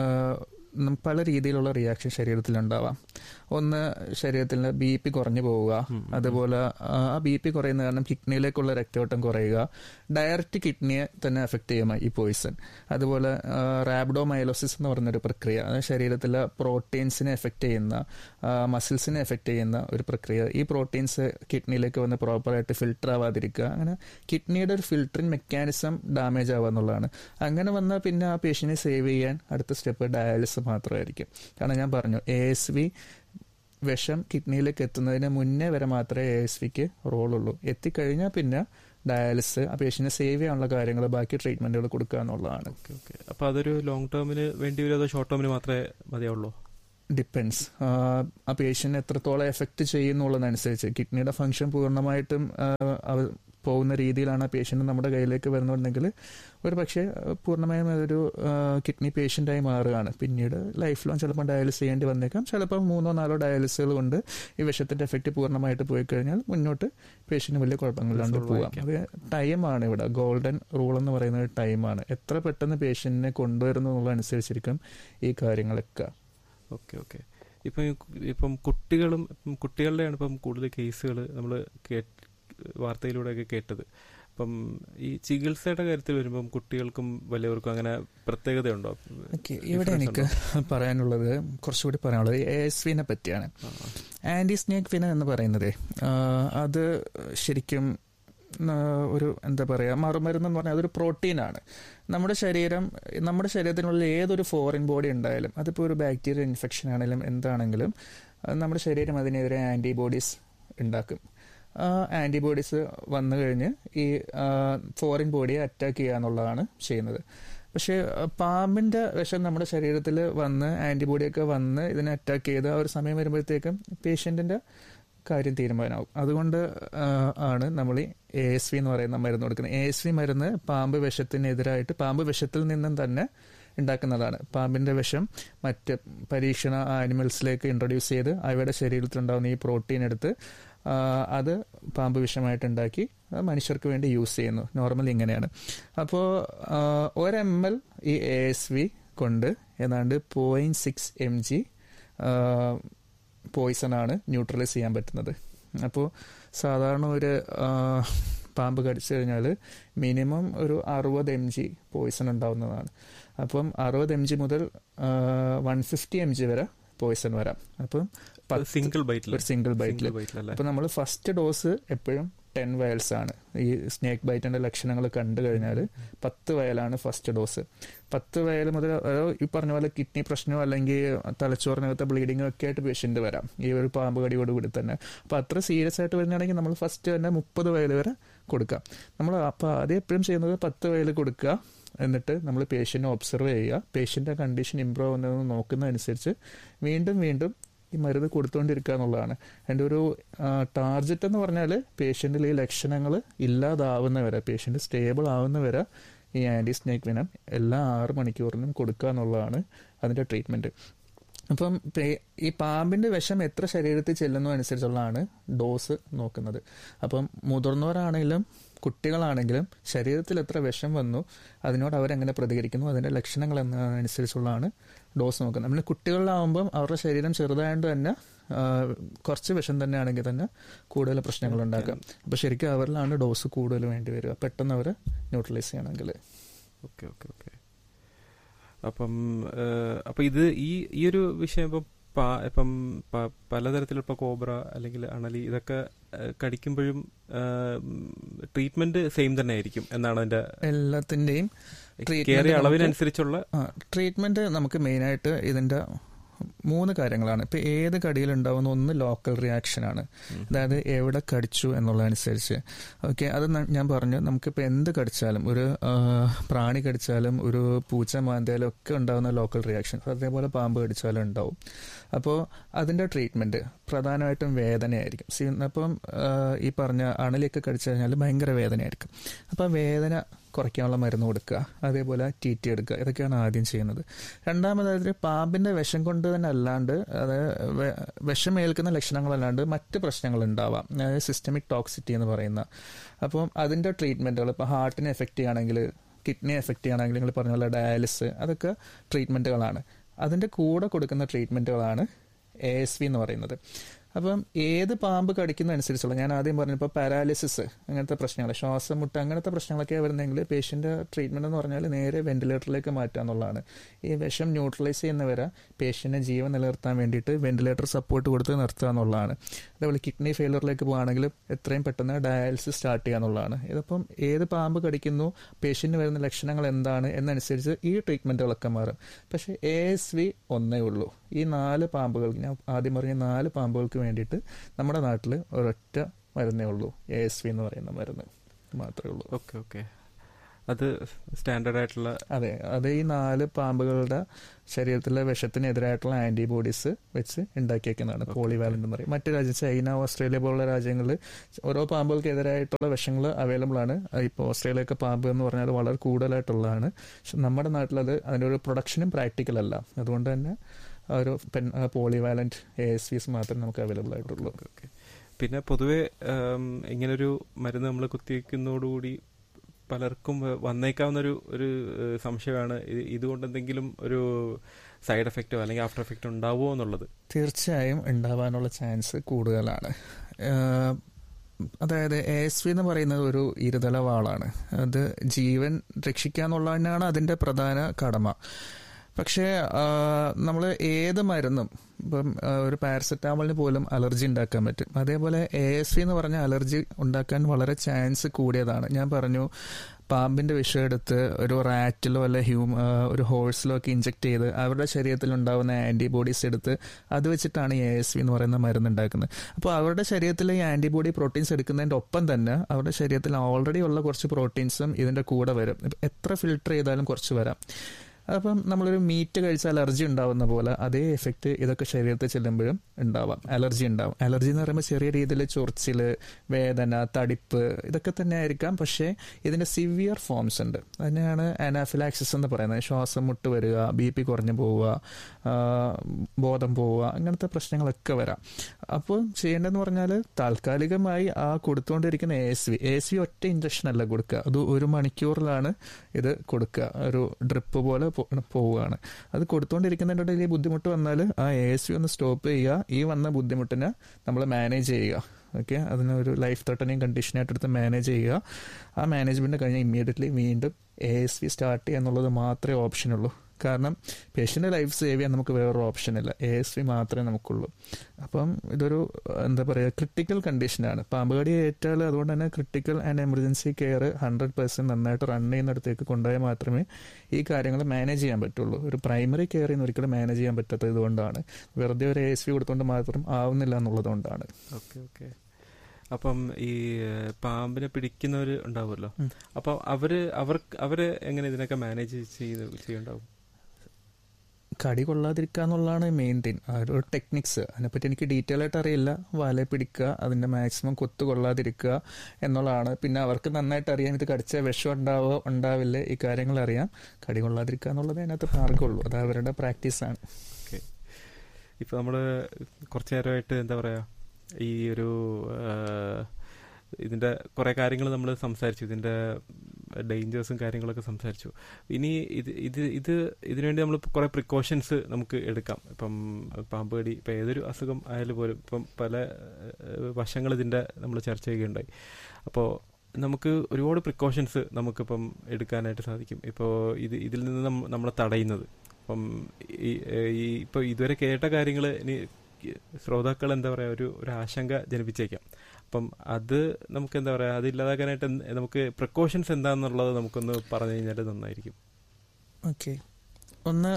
പല രീതിയിലുള്ള റിയാക്ഷൻ ശരീരത്തിൽ ഉണ്ടാവാം ഒന്ന് ശരീരത്തിൽ ബി പി കുറഞ്ഞു പോവുക ഉം, ഉം. അതുപോലെ ആ ബി പി കുറയുന്ന കാരണം കിഡ്നിയിലേക്കുള്ള രക്തയോട്ടം കുറയുക ഡയറക്റ്റ് കിഡ്നിയെ തന്നെ എഫക്ട് ചെയ്യും ഈ പോയിസൺ അതുപോലെ റാബ്ഡോമൈലോസിസ് എന്ന് പറഞ്ഞൊരു പ്രക്രിയ അത് ശരീരത്തിലെ പ്രോട്ടീൻസിനെ എഫക്ട് ചെയ്യുന്ന മസിൽസിനെ എഫക്ട് ചെയ്യുന്ന ഒരു പ്രക്രിയ ഈ പ്രോട്ടീൻസ് കിഡ്നിയിലേക്ക് വന്ന് പ്രോപ്പറായിട്ട് ഫിൽട്ടർ ആവാതിരിക്കുക അങ്ങനെ കിഡ്നിയുടെ ഒരു ഫിൽട്ടറിങ് മെക്കാനിസം ഡാമേജ് ആവുക എന്നുള്ളതാണ് അങ്ങനെ വന്നാൽ പിന്നെ ആ പേഷ്യനെ സേവ് ചെയ്യാൻ അടുത്ത സ്റ്റെപ്പ് ഡയാലിസിസ് മാത്രമായിരിക്കും കാരണം ഞാൻ പറഞ്ഞു എ എസ് വി വിഷം കിഡ്നിയിലേക്ക് എത്തുന്നതിന് മുന്നേ വരെ മാത്രമേ എ എസ് വിക്ക് റോളുള്ളൂ എത്തിക്കഴിഞ്ഞാൽ പിന്നെ ഡയാലിസിസ് ആ പേഷ്യനെ സേവ് ചെയ്യാനുള്ള കാര്യങ്ങൾ ബാക്കി ട്രീറ്റ്മെന്റുകൾ കൊടുക്കുക എന്നുള്ളതാണ് ഓക്കെ ഓക്കെ അപ്പൊ അതൊരു ലോങ് ടേമിന് വേണ്ടി വരും അതോ ഷോർട്ട് ടേമിന് മാത്രമേ മതിയാവുള്ളൂ ഡിപ്പെൻസ് ആ പേഷ്യന്റ് എത്രത്തോളം എഫക്ട് ചെയ്യുന്നുള്ളതനുസരിച്ച് കിഡ്നിയുടെ ഫംഗ്ഷൻ പൂർണ്ണമായിട്ടും ആ, അവ- പോകുന്ന രീതിയിലാണ് ആ പേഷ്യന്റ് നമ്മുടെ കയ്യിലേക്ക് വരുന്നുണ്ടെങ്കിൽ ഒരു പക്ഷേ ആ, പൂർണ്ണമായും അതൊരു കിഡ്നി പേഷ്യൻ്റായി മാറുകയാണ് പിന്നീട് ലൈഫ് ലോങ് ചിലപ്പോൾ ഡയാലിസ് ചെയ്യേണ്ടി വന്നേക്കാം ചിലപ്പോൾ മൂന്നോ നാലോ ഡയാലിസുകൾ കൊണ്ട് ഈ വിഷത്തിന്റെ എഫക്റ്റ് പൂർണ്ണമായിട്ട് പോയി കഴിഞ്ഞാൽ മുന്നോട്ട് പേഷ്യന്റ് വലിയ കുഴപ്പങ്ങളില്ലാണ്ട് Resolve പോവാം അത് ടൈമാണ് ഇവിടെ ഗോൾഡൻ റൂൾ എന്ന് പറയുന്നത് ടൈമാണ് എത്ര പെട്ടെന്ന് പേഷ്യന്റിനെ കൊണ്ടുവരുന്നു എന്നുള്ളതനുസരിച്ചിരിക്കും ഈ കാര്യങ്ങളൊക്കെ ഓക്കെ ഓക്കെ ഇപ്പം ഈ കു- ഇപ്പം കുട്ടികളും ഇപ്പം കുട്ടികളുടെയാണ് ഇപ്പം കൂടുതൽ കേസുകൾ നമ്മൾ വാർത്തയിലൂടെയൊക്കെ കേട്ടത് അപ്പം ഈ ചികിത്സയുടെ കാര്യത്തിൽ വരുമ്പം കുട്ടികൾക്കും വലിയവർക്കും അങ്ങനെ പ്രത്യേകതയുണ്ടോ ഓക്കെ ഇവിടെ Difference എനിക്ക് പറയാനുള്ളത് കുറച്ചുകൂടി പറയാനുള്ളത് എ എസ് വിനെ പറ്റിയാണ് ആ, ആ. ആന്റി സ്നേക്ക് വിന എന്ന് പറയുന്നത് അത് ശരിക്കും ആ, ഒരു എന്താ പറയുക മറുമരുന്ന് എന്ന് പറഞ്ഞാൽ അതൊരു പ്രോട്ടീനാണ് നമ്മുടെ ശരീരം നമ്മുടെ ശരീരത്തിനുള്ളിൽ ഏതൊരു ഫോറിൻ ബോഡി ഉണ്ടായാലും അതിപ്പോൾ ഒരു ബാക്ടീരിയൽ ഇൻഫെക്ഷൻ ആണെങ്കിലും എന്താണെങ്കിലും അത് നമ്മുടെ ശരീരം അതിനെതിരെ ആന്റിബോഡീസ് ഉണ്ടാക്കും ആ ആന്റിബോഡീസ് വന്നു കഴിഞ്ഞ് ഈ ഫോറിൻ ബോഡിയെ അറ്റാക്ക് ചെയ്യുക എന്നുള്ളതാണ് ചെയ്യുന്നത് പക്ഷേ ആ, പാമ്പിന്റെ വിഷം നമ്മുടെ ശരീരത്തിൽ വന്ന് ആന്റിബോഡിയൊക്കെ വന്ന് ഇതിനെ അറ്റാക്ക് ചെയ്ത് ആ ഒരു സമയം വരുമ്പോഴത്തേക്കും പേഷ്യന്റിന്റെ കാര്യം തീരുമാനമാവും അതുകൊണ്ട് ആ, ആണ് നമ്മൾ ഈ എ എസ് വി എന്ന് പറയുന്ന മരുന്ന് കൊടുക്കുന്നത് എ എസ് വി മരുന്ന് പാമ്പ് വിഷത്തിനെതിരായിട്ട് പാമ്പ് വിഷത്തിൽ നിന്നും തന്നെ ഉണ്ടാക്കുന്നതാണ് പാമ്പിന്റെ വിഷം മറ്റ് പരീക്ഷണ ആനിമൽസിലേക്ക് ഇൻട്രൊഡ്യൂസ് ചെയ്ത് അവയുടെ ശരീരത്തിലുണ്ടാകുന്ന ഈ പ്രോട്ടീൻ എടുത്ത് ആ, അത് പാമ്പ് വിഷമായിട്ട് ഉണ്ടാക്കി അത് മനുഷ്യർക്ക് വേണ്ടി യൂസ് ചെയ്യുന്നു നോർമലി ഇങ്ങനെയാണ് അപ്പോൾ ഒരു എം എൽ ഈ എ എസ് വി കൊണ്ട് ഏതാണ്ട് point six M G poison ആണ് ന്യൂട്രലൈസ് ചെയ്യാൻ പറ്റുന്നത് അപ്പോൾ സാധാരണ ഒരു ആ, പാമ്പ് കടിച്ചു കഴിഞ്ഞാൽ മിനിമം ഒരു അറുപത് എം ജി പോയിസൺ ഉണ്ടാവുന്നതാണ് അപ്പം അറുപത് എം ജി മുതൽ വൺ ഫിഫ്റ്റി എം ജി വരെ പോയിസൺ വരാം അപ്പം പത്ത് സിംഗിൾ ബൈറ്റിൽ ഒരു സിംഗിൾ ബൈറ്റിൽ സിംഗിൾ ബൈറ്റിലല്ലേ അപ്പൊ നമ്മൾ ഫസ്റ്റ് ഡോസ് എപ്പോഴും ടെൻ വയൽസ് ആണ് ഈ സ്നേക്ക് ബൈറ്റിന്റെ ലക്ഷണങ്ങൾ കണ്ടു കഴിഞ്ഞാൽ പത്ത് വയലാണ് ഫസ്റ്റ് ഡോസ് പത്ത് വയൽ മുതൽ അതായത് ഈ പറഞ്ഞ പോലെ കിഡ്നി പ്രശ്നമോ അല്ലെങ്കിൽ തലച്ചോറിനകത്തെ ബ്ലീഡിങ്ങോ ഒക്കെ ആയിട്ട് പേഷ്യന്റ് വരാം ഈ ഒരു പാമ്പ് കടിയോട് കൂടി തന്നെ അപ്പൊ അത്ര സീരിയസ് ആയിട്ട് വരുന്നതാണെങ്കിൽ നമ്മൾ ഫസ്റ്റ് തന്നെ മുപ്പത് വയൽ വരെ കൊടുക്കാം നമ്മൾ അപ്പൊ ആദ്യം എപ്പോഴും ചെയ്യുന്നത് പത്ത് വയൽ കൊടുക്കുക എന്നിട്ട് നമ്മൾ പേഷ്യന്റിനെ ഒബ്സർവ് ചെയ്യുക പേഷ്യന്റെ കണ്ടീഷൻ ഇമ്പ്രൂവ് ആവുന്നതെന്ന് നോക്കുന്നതനുസരിച്ച് വീണ്ടും വീണ്ടും ഈ മരുന്ന് കൊടുത്തുകൊണ്ടിരിക്കുക എന്നുള്ളതാണ് എൻ്റെ ഒരു ടാർജറ്റ് എന്ന് പറഞ്ഞാൽ പേഷ്യൻറ്റിൽ ഈ ലക്ഷണങ്ങൾ ഇല്ലാതാവുന്ന വരെ പേഷ്യൻ്റ് സ്റ്റേബിൾ ആവുന്ന വരെ ഈ ആൻറ്റി സ്നേക്ക് വിനം എല്ലാ ആറ് മണിക്കൂറിനും കൊടുക്കുക എന്നുള്ളതാണ് അതിൻ്റെ ട്രീറ്റ്മെൻറ്റ് അപ്പം പേ- ഈ പാമ്പിന്റെ വിഷം എത്ര ശരീരത്തിൽ ചെല്ലുന്നു അനുസരിച്ചുള്ളതാണ് ഡോസ് നോക്കുന്നത് അപ്പം മുതിർന്നവരാണെങ്കിലും കുട്ടികളാണെങ്കിലും ശരീരത്തിൽ എത്ര വിഷം വന്നു അതിനോട് അവരെങ്ങനെ പ്രതികരിക്കുന്നു അതിന്റെ ലക്ഷണങ്ങൾ എന്നതനുസരിച്ചുള്ളതാണ് ഡോസ് നോക്കുന്നത് നമ്മൾ കുട്ടികളിലാവുമ്പം അവരുടെ ശരീരം ചെറുതായതുകൊണ്ട് തന്നെ ആ, കുറച്ച് വിഷം തന്നെ ആണെങ്കിൽ തന്നെ കൂടുതൽ പ്രശ്നങ്ങൾ ഉണ്ടാക്കാം അപ്പൊ ശരിക്കും അവരിലാണ് ഡോസ് കൂടുതൽ വേണ്ടി വരിക പെട്ടെന്ന് അവരെ ന്യൂട്രലൈസ് ചെയ്യണമെങ്കിൽ ഓക്കെ ഓക്കെ ഓക്കെ അപ്പം ഏഹ്, അപ്പൊ ഇത് ഈ ഈ ഒരു വിഷയം ഇപ്പം പാ- ഇപ്പം പ- പലതരത്തിലുള്ള ഇപ്പൊ കോബ്ര അല്ലെങ്കിൽ അണലി ഇതൊക്കെ ഏഹ്, കടിക്കുമ്പോഴും ട്രീറ്റ്മെന്റ് സെയിം തന്നെ ആയിരിക്കും എന്നാണ് അതിന്റെ എല്ലാത്തിന്റെയും treatment കയറിയ നമുക്ക് അളവിനനുസരിച്ചുള്ള ട്രീറ്റ്മെന്റ് നമുക്ക് മെയിനായിട്ട് ഇതിന്റെ മൂന്ന് കാര്യങ്ങളാണ് ഇപ്പൊ ഏത് കടിയിൽ ഉണ്ടാവുന്ന ഒന്ന് ലോക്കൽ റിയാക്ഷൻ ആണ് ഉം. അതായത് എവിടെ കടിച്ചു എന്നുള്ളതനുസരിച്ച് ഓക്കെ അത് ന- ഞാൻ പറഞ്ഞു നമുക്കിപ്പോൾ എന്ത് കടിച്ചാലും ഒരു ആ, പ്രാണി കടിച്ചാലും ഒരു പൂച്ച മാന്തയാലും ഒക്കെ ഉണ്ടാകുന്ന ലോക്കൽ റിയാക്ഷൻ അതേപോലെ പാമ്പ് കടിച്ചാലും ഉണ്ടാവും അപ്പോൾ അതിൻ്റെ ട്രീറ്റ്മെൻറ്റ് പ്രധാനമായിട്ടും വേദനയായിരിക്കും സി അപ്പം ആ, ഈ പറഞ്ഞ അണലിയൊക്കെ കടിച്ചു കഴിഞ്ഞാൽ ഭയങ്കര വേദനയായിരിക്കും അപ്പോൾ ആ വേദന കുറയ്ക്കാനുള്ള മരുന്ന് കൊടുക്കുക അതേപോലെ ടി ടി എടുക്കുക ഇതൊക്കെയാണ് ആദ്യം ചെയ്യുന്നത് രണ്ടാമതായിട്ട് പാമ്പിന്റെ വിഷം കൊണ്ട് തന്നെ അല്ലാണ്ട് അതായത് വെ- വിഷം ഏൽക്കുന്ന ലക്ഷണങ്ങളല്ലാണ്ട് മറ്റ് പ്രശ്നങ്ങൾ ഉണ്ടാവാം അതായത് സിസ്റ്റമിക് ടോക്സിറ്റി എന്ന് പറയുന്ന അപ്പം അതിന്റെ ട്രീറ്റ്മെന്റുകൾ ഇപ്പൊ ഹാർട്ടിനെ എഫക്റ്റ് ചെയ്യുകയാണെങ്കിൽ കിഡ്നി എഫക്റ്റ് ചെയ്യുകയാണെങ്കിൽ നിങ്ങൾ പറഞ്ഞ പോലെ ഡയാലിസിസ് അതൊക്കെ ട്രീറ്റ്മെന്റുകളാണ് അതിന്റെ കൂടെ കൊടുക്കുന്ന ട്രീറ്റ്മെന്റുകളാണ് എ എസ് വി എന്ന് പറയുന്നത് അപ്പം ഏത് പാമ്പ് കടിക്കുന്ന അനുസരിച്ചുള്ള ഞാൻ ആദ്യം പറഞ്ഞപ്പോൾ പാരാലിസിസ് അങ്ങനത്തെ പ്രശ്നങ്ങൾ ശ്വാസം മുട്ട് അങ്ങനത്തെ പ്രശ്നങ്ങളൊക്കെ വരുന്നെങ്കിൽ പേഷ്യന്റ് ട്രീറ്റ്മെന്റ് എന്ന് പറഞ്ഞാൽ നേരെ വെന്റിലേറ്ററിലേക്ക് മാറ്റുക എന്നുള്ളതാണ് ഈ വിഷം ന്യൂട്രലൈസ് ചെയ്യുന്നവരെ പേഷ്യന്റിനെ ജീവൻ നിലനിർത്താൻ വേണ്ടിയിട്ട് വെന്റിലേറ്റർ സപ്പോർട്ട് കൊടുത്ത് നിർത്തുക എന്നുള്ളതാണ് അതേപോലെ കിഡ്നി ഫെയിലറിലേക്ക് പോകുകയാണെങ്കിൽ എത്രയും പെട്ടെന്ന് ഡയാലിസിസ് സ്റ്റാർട്ട് ചെയ്യുക എന്നുള്ളതാണ് ഇതിപ്പം ഏത് പാമ്പ് കടിക്കുന്നു പേഷ്യന്റിന് വരുന്ന ലക്ഷണങ്ങൾ എന്താണ് എന്നനുസരിച്ച് ഈ ട്രീറ്റ്മെന്റുകളൊക്കെ മാറും പക്ഷേ എ എസ് വി ഒന്നേ ഉള്ളൂ ഈ നാല് പാമ്പുകൾക്ക് ഞാൻ ആദ്യം പറഞ്ഞ നാല് പാമ്പുകൾക്ക് വേണ്ടിയിട്ട് നമ്മുടെ നാട്ടിൽ ഒരൊറ്റ മരുന്നേ ഉള്ളൂ എ എസ് വി എന്ന് പറയുന്ന മരുന്ന് മാത്രമേ ഉള്ളൂ ഓക്കെ ഓക്കെ അത് സ്റ്റാൻഡേർഡ് ആയിട്ടുള്ള അതെ അത് ഈ നാല് പാമ്പുകളുടെ ശരീരത്തിലെ വിഷത്തിനെതിരായിട്ടുള്ള ആന്റിബോഡീസ് വെച്ച് ഉണ്ടാക്കിയേക്കുന്നതാണ് Okay. പോളിവാലന്റ് എന്ന് പറയും മറ്റു രാജ്യം ചൈന ഓസ്ട്രേലിയ പോലുള്ള രാജ്യങ്ങളിൽ ഓരോ പാമ്പുകൾക്ക് എതിരായിട്ടുള്ള വിഷങ്ങൾ അവൈലബിൾ ആണ് ഇപ്പോൾ ഓസ്ട്രേലിയയൊക്കെ പാമ്പ് എന്ന് പറഞ്ഞാൽ വളരെ കൂടുതലായിട്ടുള്ളതാണ് പക്ഷെ നമ്മുടെ നാട്ടിലത് അതിൻ്റെ ഒരു പ്രൊഡക്ഷനും പ്രാക്ടിക്കൽ അല്ല അതുകൊണ്ട് തന്നെ ആ ഒരു പെൻ പോളിവാലന്റ് എ എസ് വിസ് മാത്രമേ നമുക്ക് അവൈലബിൾ ആയിട്ടുള്ളൂ ഓക്കെ, ഓക്കെ. പിന്നെ പൊതുവെ ഉം, ഇങ്ങനൊരു മരുന്ന് നമ്മൾ കുത്തിവെക്കുന്നതോടുകൂടി പലർക്കും വ- വന്നേക്കാവുന്ന ഒരു ഒരു ഏഹ്, സംശയമാണ് ഇത് ഇതുകൊണ്ട് എന്തെങ്കിലും ഒരു സൈഡ് എഫക്റ്റോ അല്ലെങ്കിൽ ആഫ്റ്റർ എഫക്റ്റോ ഉണ്ടാവുമോ എന്നുള്ളത് തീർച്ചയായും ഉണ്ടാവാനുള്ള ചാൻസ് കൂടുതലാണ് ഏഹ് അതായത് എ എസ് വി എന്ന് പറയുന്നത് ഒരു ഇരുതല വാളാണ് അത് ജീവൻ രക്ഷിക്കുക എന്നുള്ളത് തന്നെയാണ് അതിന്റെ പ്രധാന കടമ പക്ഷേ നമ്മൾ ഏത് മരുന്നും ഇപ്പം ആ, ഒരു പാരസെറ്റാമോളിന് പോലും അലർജി ഉണ്ടാക്കാൻ പറ്റും അതേപോലെ എ എസ് വി എന്ന് പറഞ്ഞ അലർജി ഉണ്ടാക്കാൻ വളരെ ചാൻസ് കൂടിയതാണ് ഞാൻ പറഞ്ഞു പാമ്പിന്റെ വിഷം എടുത്ത് ഒരു റാറ്റിലോ അല്ലെ ഹ്യൂമ ആ, ഒരു ഹോഴ്സിലോ ഒക്കെ ഇഞ്ചെക്ട് ചെയ്ത് അവരുടെ ശരീരത്തിൽ ഉണ്ടാകുന്ന ആന്റിബോഡീസ് എടുത്ത് അത് വെച്ചിട്ടാണ് എ എസ് വി എന്ന് പറയുന്ന മരുന്ന് ഉണ്ടാക്കുന്നത് അപ്പോൾ അവരുടെ ശരീരത്തിൽ ഈ ആന്റിബോഡി പ്രോട്ടീൻസ് എടുക്കുന്നതിന്റെ ഒപ്പം തന്നെ അവരുടെ ശരീരത്തിൽ ഓൾറെഡി ഉള്ള കുറച്ച് പ്രോട്ടീൻസും ഇതിന്റെ കൂടെ വരും ഇപ്പൊ എത്ര ഫിൽട്ടർ ചെയ്താലും കുറച്ച് വരാം അപ്പം നമ്മളൊരു മീറ്റ് കഴിച്ചാൽ അലർജി ഉണ്ടാവുന്ന പോലെ അതേ എഫക്റ്റ് ഇതൊക്കെ ശരീരത്തിൽ ചെല്ലുമ്പോഴും ഉണ്ടാവാം അലർജി ഉണ്ടാവും അലർജി എന്ന് പറയുമ്പോൾ ചെറിയ രീതിയിൽ ചൊറിച്ചിൽ വേദന തടിപ്പ് ഇതൊക്കെ തന്നെ ആയിരിക്കാം പക്ഷേ ഇതിന്റെ സിവിയർ ഫോംസ് ഉണ്ട് അതിനെയാണ് അനാഫിലാക്സിസ് എന്ന് പറയുന്നത് ശ്വാസം മുട്ട് വരിക ബി പി കുറഞ്ഞു പോവുക ആ, ബോധം പോവുക അങ്ങനത്തെ പ്രശ്നങ്ങളൊക്കെ വരാം അപ്പോൾ ചെയ്യേണ്ടതെന്ന് പറഞ്ഞാൽ താൽക്കാലികമായി ആ കൊടുത്തുകൊണ്ടിരിക്കുന്ന A S V A S V ഒറ്റ ഇഞ്ചക്ഷൻ അല്ല കൊടുക്കുക അത് ഒരു മണിക്കൂറിലാണ് ഇത് കൊടുക്കുക ഒരു ഡ്രിപ്പ് പോലെ പോ- പോവുകയാണ് അത് കൊടുത്തുകൊണ്ടിരിക്കുന്നതിൻ്റെ ഇടയിൽ ഈ ബുദ്ധിമുട്ട് വന്നാൽ ആ എ എസ് വി ഒന്ന് സ്റ്റോപ്പ് ചെയ്യുക ഈ വന്ന ബുദ്ധിമുട്ടിനെ നമ്മൾ മാനേജ് ചെയ്യുക ഓക്കെ അതിനൊരു ലൈഫ് ത്രെട്ടനിങ് കണ്ടീഷനായിട്ട് എടുത്ത് മാനേജ് ചെയ്യുക ആ മാനേജ്മെന്റ് കഴിഞ്ഞാൽ ഇമ്മീഡിയറ്റ്ലി വീണ്ടും എ എസ് വി സ്റ്റാർട്ട് ചെയ്യുക എന്നുള്ളത് മാത്രമേ ഓപ്ഷനുള്ളൂ കാരണം പേഷ്യൻ്റെ ലൈഫ് സേവ് ചെയ്യാൻ നമുക്ക് വേറൊരു ഓപ്ഷൻ ഇല്ല എ എസ് വി മാത്രമേ നമുക്കുള്ളൂ അപ്പം ഇതൊരു എന്താ പറയുക ക്രിട്ടിക്കൽ കണ്ടീഷനാണ് പാമ്പ് കടി ഏറ്റാൽ അതുകൊണ്ട് തന്നെ critical and emergency care hundred percent നന്നായിട്ട് റൺ ചെയ്യുന്നിടത്തേക്ക് കൊണ്ടുപോയാൽ മാത്രമേ ഈ കാര്യങ്ങൾ മാനേജ് ചെയ്യാൻ പറ്റുള്ളൂ ഒരു പ്രൈമറി കെയർ ചെയ്യുന്ന ഒരിക്കലും മാനേജ് ചെയ്യാൻ പറ്റാത്തത് ഇതുകൊണ്ടാണ് വെറുതെ ഒരു എ എസ് വി കൊടുത്തുകൊണ്ട് മാത്രം ആവുന്നില്ല എന്നുള്ളതുകൊണ്ടാണ് ഓക്കെ ഓക്കെ അപ്പം ഈ ഏഹ്, പാമ്പിനെ പിടിക്കുന്നവർ ഉണ്ടാവുമല്ലോ ഉം. അപ്പൊ അവര് അവർക്ക് അവര് എങ്ങനെ ഇതിനൊക്കെ മാനേജ് ചെയ്ത് ചെയ്യുണ്ടാവും കടി കൊള്ളാതിരിക്കുക എന്നുള്ളതാണ് മെയിൻ തിങ് ആ ഒരു ടെക്നിക്സ് അതിനെപ്പറ്റി എനിക്ക് ഡീറ്റെയിൽ ആയിട്ട് അറിയില്ല വല പിടിക്കുക അതിന്റെ മാക്സിമം കൊത്തു കൊള്ളാതിരിക്കുക എന്നുള്ളതാണ് പിന്നെ അവർക്ക് നന്നായിട്ട് അറിയാം ഇത് കടിച്ച വിഷം ഉണ്ടാവോ ഉണ്ടാവില്ലേ ഈ കാര്യങ്ങൾ അറിയാം കടി കൊള്ളാതിരിക്കുക എന്നുള്ളത് അതിനകത്ത് മാർഗമുള്ളൂ അത് അവരുടെ പ്രാക്ടീസാണ് ഓക്കെ ഇപ്പൊ നമ്മള് കുറച്ചു നേരമായിട്ട് എന്താ പറയാ ഈ ഒരു ആഹ്, ഇതിന്റെ കുറെ കാര്യങ്ങൾ നമ്മൾ സംസാരിച്ചു ഇതിന്റെ ഡേഞ്ചേഴ്സും കാര്യങ്ങളൊക്കെ സംസാരിച്ചു ഇനി ഇത് ഇത് ഇത് ഇതിനുവേണ്ടി നമ്മൾ കുറെ പ്രിക്കോഷൻസ് നമുക്ക് എടുക്കാം ഇപ്പം പാമ്പ് കടി ഇപ്പം ഏതൊരു അസുഖം ആയാലും പോലും ഇപ്പം പല വശങ്ങൾ ഇതിന്റെ നമ്മൾ ചർച്ച ചെയ്യുകയുണ്ടായി അപ്പോൾ നമുക്ക് ഒരുപാട് പ്രിക്കോഷൻസ് നമുക്കിപ്പം എടുക്കാനായിട്ട് സാധിക്കും ഇപ്പോൾ ഇത് ഇതിൽ നിന്ന് നം- നമ്മളെ തടയുന്നത് അപ്പം ഈ ഈ ഇപ്പോൾ ഇതുവരെ കേട്ട കാര്യങ്ങൾ ഇനി ശ്രോതാക്കൾ എന്താ പറയുക ഒരു ഒരു ആശങ്ക ജനിപ്പിച്ചേക്കാം അപ്പം അത് നമുക്ക് എന്താ പറയുക അത് ഇല്ലാതാക്കാനായിട്ട് എന്ത് നമുക്ക് പ്രിക്കോഷൻസ് എന്താണെന്നുള്ളത് നമുക്കൊന്ന് പറഞ്ഞു കഴിഞ്ഞാൽ നന്നായിരിക്കും ഓക്കെ ഒന്ന്